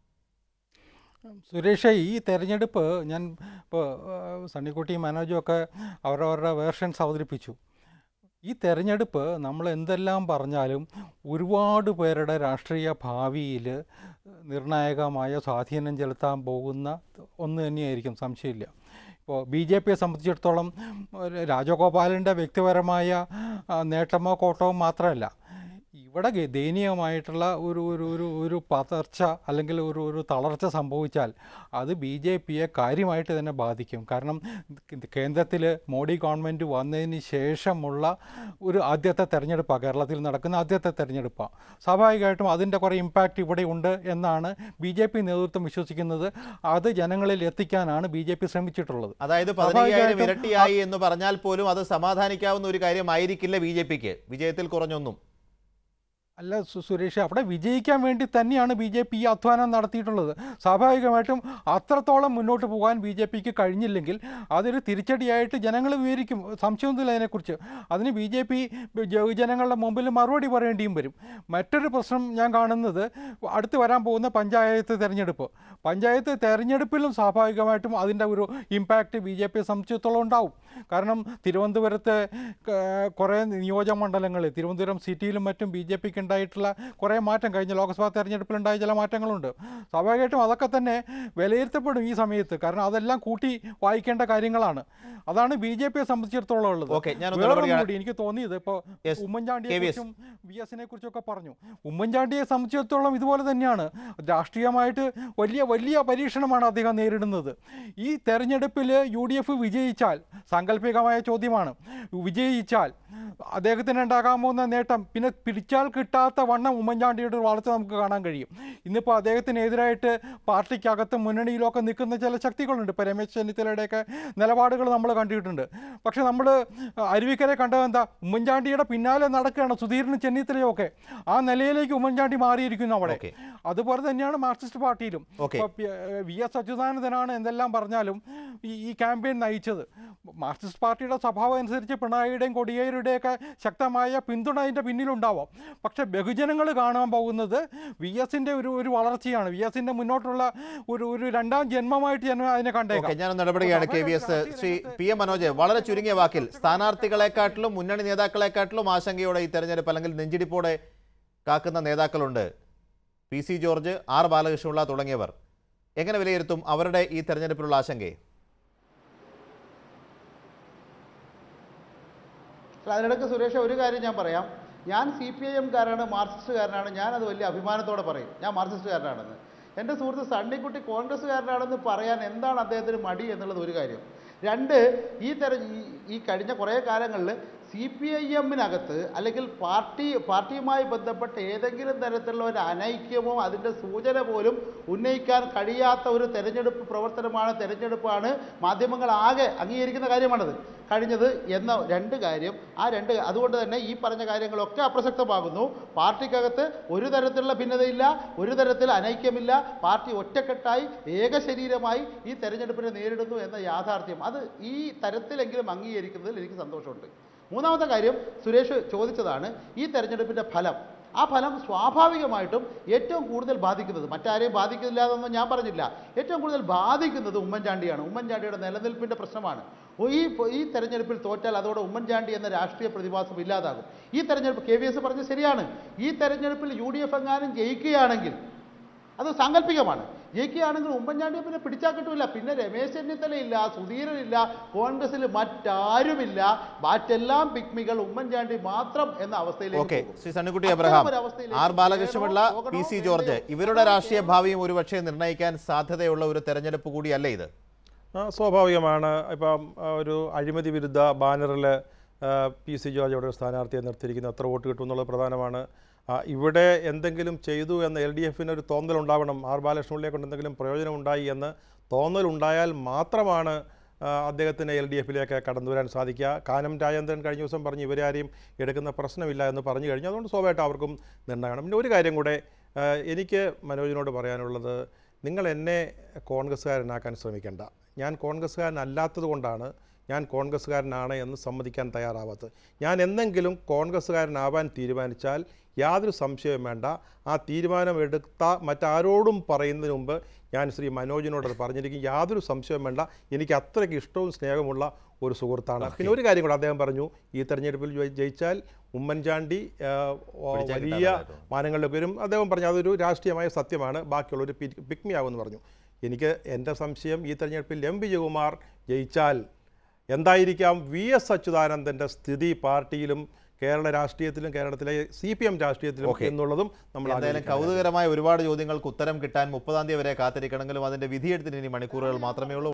സുരേഷ് ഈ തെരഞ്ഞെടുപ്പ് ഞാൻ ഇപ്പോൾ സണ്ണിക്കുട്ടിയും മനോജും ഒക്കെ അവരവരുടെ വേർഷൻസ് അവതരിപ്പിച്ചു ഈ തെരഞ്ഞെടുപ്പ് നമ്മൾ എന്തെല്ലാം പറഞ്ഞാലും ഒരുപാട് പേരുടെ രാഷ്ട്രീയ ഭാവിയിൽ നിർണായകമായ സ്വാധീനം ചെലുത്താൻ പോകുന്ന ഒന്ന് തന്നെയായിരിക്കും സംശയമില്ല ഇപ്പോൾ ബി ജെ പിയെ സംബന്ധിച്ചിടത്തോളം ഒരു രാജഗോപാലിൻ്റെ വ്യക്തിപരമായ ആ, നേട്ടമോ കോട്ടമോ മാത്രമല്ല ഇവിടെ ഗ- ദയനീയമായിട്ടുള്ള ഒരു ഒരു ഒരു ഒരു പതർച്ച അല്ലെങ്കിൽ ഒരു ഒരു തളർച്ച സംഭവിച്ചാൽ അത് ബി ജെ പിയെ കാര്യമായിട്ട് തന്നെ ബാധിക്കും കാരണം കേന്ദ്രത്തിൽ മോഡി ഗവൺമെൻറ് വന്നതിന് ശേഷമുള്ള ഒരു ആദ്യത്തെ തെരഞ്ഞെടുപ്പാണ് കേരളത്തിൽ നടക്കുന്ന ആദ്യത്തെ തെരഞ്ഞെടുപ്പാണ് സ്വാഭാവികമായിട്ടും അതിൻ്റെ കുറേ ഇമ്പാക്റ്റ് ഇവിടെ ഉണ്ട് എന്നാണ് ബി ജെ പി നേതൃത്വം വിശ്വസിക്കുന്നത് അത് ജനങ്ങളിൽ എത്തിക്കാനാണ് ബി ജെ പി ശ്രമിച്ചിട്ടുള്ളത് അതായത് പതിനയ്യായിരം സ്വാഭാവികമായിട്ടും ഇരട്ടിയായി എന്ന് പറഞ്ഞാൽ പോലും അത് സമാധാനിക്കാവുന്ന ഒരു കാര്യമായിരിക്കില്ല ബി ജെ പിക്ക് വിജയത്തിൽ കുറഞ്ഞൊന്നും അല്ല സു- സുരേഷ് അവിടെ വിജയിക്കാൻ വേണ്ടി തന്നെയാണ് ബി ജെ പി ഈ അധ്വാനം നടത്തിയിട്ടുള്ളത് സ്വാഭാവികമായിട്ടും അത്രത്തോളം മുന്നോട്ട് പോകാൻ ബി ജെ പിക്ക് കഴിഞ്ഞില്ലെങ്കിൽ അതൊരു തിരിച്ചടിയായിട്ട് ജനങ്ങൾ വിവരിക്കും സംശയമൊന്നുമില്ല അതിനെക്കുറിച്ച് അതിന് ബി ജെ പി ജനങ്ങളുടെ മുമ്പിൽ മറുപടി പറയേണ്ടിയും വരും മറ്റൊരു പ്രശ്നം ഞാൻ കാണുന്നത് അടുത്ത് വരാൻ പോകുന്ന പഞ്ചായത്ത് തെരഞ്ഞെടുപ്പ് പഞ്ചായത്ത് തെരഞ്ഞെടുപ്പിലും സ്വാഭാവികമായിട്ടും അതിൻ്റെ ഒരു ഇമ്പാക്റ്റ് ബി ജെ പിയെ സംബന്ധിച്ചിടത്തോളം ഉണ്ടാവും കാരണം തിരുവനന്തപുരത്തെ ക- കുറേ നിയോജകമണ്ഡലങ്ങളിൽ തിരുവനന്തപുരം സിറ്റിയിലും മറ്റും ബി ജെ പിക്ക് ഉണ്ടായിട്ടുള്ള കുറേ മാറ്റം കഴിഞ്ഞ ലോക്സഭാ തെരഞ്ഞെടുപ്പിലുണ്ടായ ചില മാറ്റങ്ങളുണ്ട് സ്വാഭാവികമായിട്ടും അതൊക്കെ തന്നെ വിലയിരുത്തപ്പെടും ഈ സമയത്ത് കാരണം അതെല്ലാം കൂട്ടി വായിക്കേണ്ട കാര്യങ്ങളാണ് അതാണ് ബി ജെ പിയെ സംബന്ധിച്ചിടത്തോളം ഉള്ളത് ഓക്കെ, ഞാനൊന്ന് വേറൊന്നും ഇടപെടുകയാണ്. കൂടി എനിക്ക് തോന്നിയത് ഇപ്പോൾ Yes, ഉമ്മൻചാണ്ടിയെ KVS. കുറിച്ചും വി എസിനെ കുറിച്ചൊക്കെ പറഞ്ഞു ഉമ്മൻചാണ്ടിയെ സംബന്ധിച്ചിടത്തോളം ഇതുപോലെ തന്നെയാണ് രാഷ്ട്രീയമായിട്ട് വലിയ വലിയ പരീക്ഷണമാണ് അദ്ദേഹം നേരിടുന്നത് ഈ തെരഞ്ഞെടുപ്പിൽ യു ഡി എഫ് വിജയിച്ചാൽ സാങ്കല്പികമായ ചോദ്യമാണ് വിജയിച്ചാൽ അദ്ദേഹത്തിന് ഉണ്ടാകാൻ പോകുന്ന നേട്ടം പിന്നെ പിടിച്ചാൽ കിട്ടാത്ത വണ്ണം ഉമ്മൻചാണ്ടിയുടെ ഒരു വളർച്ച നമുക്ക് കാണാൻ കഴിയും ഇന്നിപ്പോൾ അദ്ദേഹത്തിനെതിരായിട്ട് പാർട്ടിക്കകത്ത് മുന്നണിയിലൊക്കെ നിൽക്കുന്ന ചില ശക്തികളുണ്ട് ഇപ്പോൾ രമേശ് ചെന്നിത്തലയുടെയൊക്കെ നിലപാടുകൾ നമ്മൾ കണ്ടിട്ടുണ്ട് പക്ഷേ നമ്മൾ അരുവിക്കരെ കണ്ടത് എന്താ ഉമ്മൻചാണ്ടിയുടെ പിന്നാലെ നടക്കുകയാണ് സുധീരനും ചെന്നിത്തലയും ഒക്കെ ആ നിലയിലേക്ക് ഉമ്മൻചാണ്ടി മാറിയിരിക്കുന്നു അവിടെ ഓക്കെ. അതുപോലെ തന്നെയാണ് മാർക്സിസ്റ്റ് പാർട്ടിയിലും ഓക്കെ. ഇപ്പൊ പി- ഏഹ് വി എസ് അച്യുതാനന്ദനാണ് എന്തെല്ലാം പറഞ്ഞാലും ഈ ഈ ക്യാമ്പയിൻ നയിച്ചത് മാർക്സിസ്റ്റ് പാർട്ടിയുടെ സ്വഭാവം അനുസരിച്ച് പിണറായിയുടെയും കൊടിയേരുടെയൊക്കെ ശക്തമായ പിന്തുണ അതിൻ്റെ പിന്നിലുണ്ടാവാം പക്ഷെ ബഹുജനങ്ങൾ കാണാൻ പോകുന്നത് വി എസിൻ്റെ ഒരു ഒരു വളർച്ചയാണ് വി എസിൻ്റെ മുന്നോട്ടുള്ള ഒരു ഒരു രണ്ടാം ജന്മമായിട്ട് ഞാൻ അതിനെ ഓക്കെ കണ്ടേക്കാം ഞാനൊന്ന് ഇടപെടുകയാണ് കെ വി എസ് ശ്രീ പി എം മനോജ് വളരെ ചുരുങ്ങിയ വാക്കിൽ സ്ഥാനാർത്ഥികളെക്കാട്ടിലും മുന്നണി നേതാക്കളെക്കാട്ടിലും ആശങ്കയോടെ ഈ തെരഞ്ഞെടുപ്പ് അല്ലെങ്കിൽ നെഞ്ചിടിപ്പോടെ കാക്കുന്ന നേതാക്കളുണ്ട് P C George R Balakrishna Pillai തുടങ്ങിയവർ എങ്ങനെ വിലയിരുത്തും അവരുടെ ഈ തെരഞ്ഞെടുപ്പിലുള്ള ആശങ്കയെ അല്ല, അതിനിടയ്ക്ക് സുരേഷ് ഒരു കാര്യം ഞാൻ പറയാം ഞാൻ സി പി ഐ എംകാരാണ് മാർക്സിസ്റ്റുകാരനാണ് ഞാനത് വലിയ അഭിമാനത്തോടെ പറയും ഞാൻ മാർക്സിസ്റ്റുകാരനാണെന്ന് എൻ്റെ സുഹൃത്ത് സണ്ണിക്കുട്ടി കോൺഗ്രസ്സുകാരനാണെന്ന് പറയാൻ എന്താണ് അദ്ദേഹത്തിന് മടി എന്നുള്ളത് ഒരു കാര്യം രണ്ട് ഈ തെര ഈ- ഈ കഴിഞ്ഞ കുറേ കാലങ്ങളിൽ സി പി ഐ എമ്മിനകത്ത് അല്ലെങ്കിൽ പാർട്ടി പാർട്ടിയുമായി ബന്ധപ്പെട്ട ഏതെങ്കിലും തരത്തിലുള്ള ഒരു അനൈക്യമോ അതിൻ്റെ സൂചന പോലും ഉന്നയിക്കാൻ കഴിയാത്ത ഒരു തെരഞ്ഞെടുപ്പ് പ്രവർത്തനമാണ് തെരഞ്ഞെടുപ്പാണ് മാധ്യമങ്ങൾ ആകെ അംഗീകരിക്കുന്ന കാര്യമാണത് കഴിഞ്ഞത് എന്ന രണ്ട് കാര്യം ആ രണ്ട് അതുകൊണ്ട് തന്നെ ഈ പറഞ്ഞ കാര്യങ്ങളൊക്കെ അപ്രസക്തമാകുന്നു പാർട്ടിക്കകത്ത് ഒരു തരത്തിലുള്ള ഭിന്നതയില്ല ഒരു തരത്തിൽ അനൈക്യമില്ല പാർട്ടി ഒറ്റക്കെട്ടായി ഏകശരീരമായി ഈ തെരഞ്ഞെടുപ്പിനെ നേരിടുന്നു എന്ന യാഥാർത്ഥ്യം അത് ഈ തരത്തിലെങ്കിലും അംഗീകരിക്കുന്നതിൽ എനിക്ക് സന്തോഷമുണ്ട് മൂന്നാമത്തെ കാര്യം സുരേഷ് ചോദിച്ചതാണ് ഈ തെരഞ്ഞെടുപ്പിൻ്റെ ഫലം ആ ഫലം സ്വാഭാവികമായിട്ടും ഏറ്റവും കൂടുതൽ ബാധിക്കുന്നത് മറ്റാരെയും ബാധിക്കില്ല എന്നൊന്നും ഞാൻ പറഞ്ഞില്ല ഏറ്റവും കൂടുതൽ ബാധിക്കുന്നത് ഉമ്മൻചാണ്ടിയാണ് ഉമ്മൻചാണ്ടിയുടെ നിലനിൽപ്പിൻ്റെ പ്രശ്നമാണ് ഓ, ഈ ഈ തെരഞ്ഞെടുപ്പിൽ തോറ്റാൽ അതോടെ ഉമ്മൻചാണ്ടി എന്ന രാഷ്ട്രീയ പ്രതിഭാസം ഇല്ലാതാകും ഈ തെരഞ്ഞെടുപ്പ് കെ വി എസ് പറഞ്ഞത് ശരിയാണ് ഈ തെരഞ്ഞെടുപ്പിൽ യു ഡി എഫ് എങ്ങാനും ജയിക്കുകയാണെങ്കിൽ അത് സാങ്കല്പികമാണ് ജയിക്കുകയാണെങ്കിൽ ഉമ്മൻചാണ്ടിയെ പിന്നെ പിടിച്ചാൽ കിട്ടില്ല പിന്നെ രമേശ് ചെന്നിത്തലയില്ല സുധീരനില്ല കോൺഗ്രസിൽ മറ്റാരുമില്ല മറ്റെല്ലാം പിക്മികൾ ഉമ്മൻചാണ്ടി മാത്രം എന്ന അവസ്ഥയിലേക്ക് ഓക്കെ പോകും. ശ്രീ സണ്ണിക്കുട്ടി അത്തരം എബ്രഹാം ഒരു അവസ്ഥയിലേക്ക് ആർ ബാലകൃഷ്ണപിള്ള വേണോ, പി സി പോകണോ, ജോർജ് വേണ്ടയോ? ഇവരുടെ അതാണ് രാഷ്ട്രീയ കേരളം. ഭാവിയും ഒരുപക്ഷെ നിർണ്ണയിക്കാൻ സാധ്യതയുള്ള ഒരു തെരഞ്ഞെടുപ്പ് കൂടിയല്ലേ ഇത് ആ, സ്വാഭാവികമാണ് ഇപ്പം ആ, ഒരു അഴിമതി വിരുദ്ധ ബാനറിൽ പി സി ജോർജ് അവിടെ ഒരു സ്ഥാനാർത്ഥിയെ നിർത്തിയിരിക്കുന്നത് എത്ര വോട്ട് കിട്ടും എന്നുള്ളത് പ്രധാനമാണ് ആ, ഇവിടെ എന്തെങ്കിലും ചെയ്തു എന്ന് എൽ ഡി എഫിന് ഒരു തോന്നലുണ്ടാവണം ആർ ബാലകൃഷ്ണപിള്ളയെ കൊണ്ട് എന്തെങ്കിലും പ്രയോജനം ഉണ്ടായി എന്ന് തോന്നലുണ്ടായാൽ മാത്രമാണ് ആ, അദ്ദേഹത്തിന് എൽ ഡി എഫിലേക്ക് കടന്നു വരാൻ സാധിക്കുക കാനം രാജേന്ദ്രൻ കഴിഞ്ഞ ദിവസം പറഞ്ഞു ഇവരെ ആരെയും എടുക്കുന്ന പ്രശ്നമില്ല എന്ന് പറഞ്ഞു കഴിഞ്ഞു അതുകൊണ്ട് സ്വാഭാവികമായിട്ടും അവർക്കും നിർണ്ണയമാണ് പിന്നെ ഒരു കാര്യം കൂടെ ആ, എനിക്ക് മനോജിനോട് പറയാനുള്ളത് നിങ്ങൾ എന്നെ കോൺഗ്രസ്സുകാരനാക്കാൻ ശ്രമിക്കേണ്ട ഞാൻ കോൺഗ്രസ്സുകാരനല്ലാത്തത് കൊണ്ടാണ് ഞാൻ കോൺഗ്രസ്സുകാരനാണ് എന്ന് സമ്മതിക്കാൻ തയ്യാറാവാത്തത് ഞാൻ എന്തെങ്കിലും കോൺഗ്രസ്സുകാരനാവാൻ തീരുമാനിച്ചാൽ യാതൊരു സംശയവും വേണ്ട ആ തീരുമാനമെടുത്ത മറ്റാരോടും പറയുന്നതിന് മുമ്പ് ഞാൻ ശ്രീ മനോജിനോട് അത് പറഞ്ഞിരിക്കും യാതൊരു സംശയവും വേണ്ട എനിക്ക് അത്രയ്ക്ക് ഇഷ്ടവും സ്നേഹമുള്ള ഒരു സുഹൃത്താണ് പിന്നെ ഒരു കാര്യം കൂടെ അദ്ദേഹം പറഞ്ഞു ഈ തെരഞ്ഞെടുപ്പിൽ ജയി- ജയിച്ചാൽ ഉമ്മൻചാണ്ടി ആ, ഓ, പിടിച്ചാൽ വലിയ കിട്ടാതായിരുന്നു. മാനങ്ങളിലേക്ക് വരും അദ്ദേഹം പറഞ്ഞു അതൊരു രാഷ്ട്രീയമായ സത്യമാണ് ബാക്കിയുള്ളൊരു പിക്മിയാവുമെന്ന് പറഞ്ഞു എനിക്ക് എൻ്റെ സംശയം ഈ തെരഞ്ഞെടുപ്പിൽ എം വിജയകുമാർ ജയിച്ചാൽ എന്തായിരിക്കാം വി എസ് അച്യുതാനന്ദൻ്റെ സ്ഥിതി പാർട്ടിയിലും കേരള രാഷ്ട്രീയത്തിലും കേരളത്തിലെ സി പി എം രാഷ്ട്രീയത്തിലും Okay. എന്നുള്ളതും നമ്മൾ എന്തായാലും ആലോചിക്കണം. കൗതുകരമായ ഒരുപാട് ചോദ്യങ്ങൾക്ക് ഉത്തരം കിട്ടാൻ മുപ്പതാം തീയതി വരെ കാത്തിരിക്കണമെങ്കിലും അതിന്റെ വിധിയെടുത്തിന് ഇനി മണിക്കൂറുകൾ മാത്രമേ ഉള്ളൂ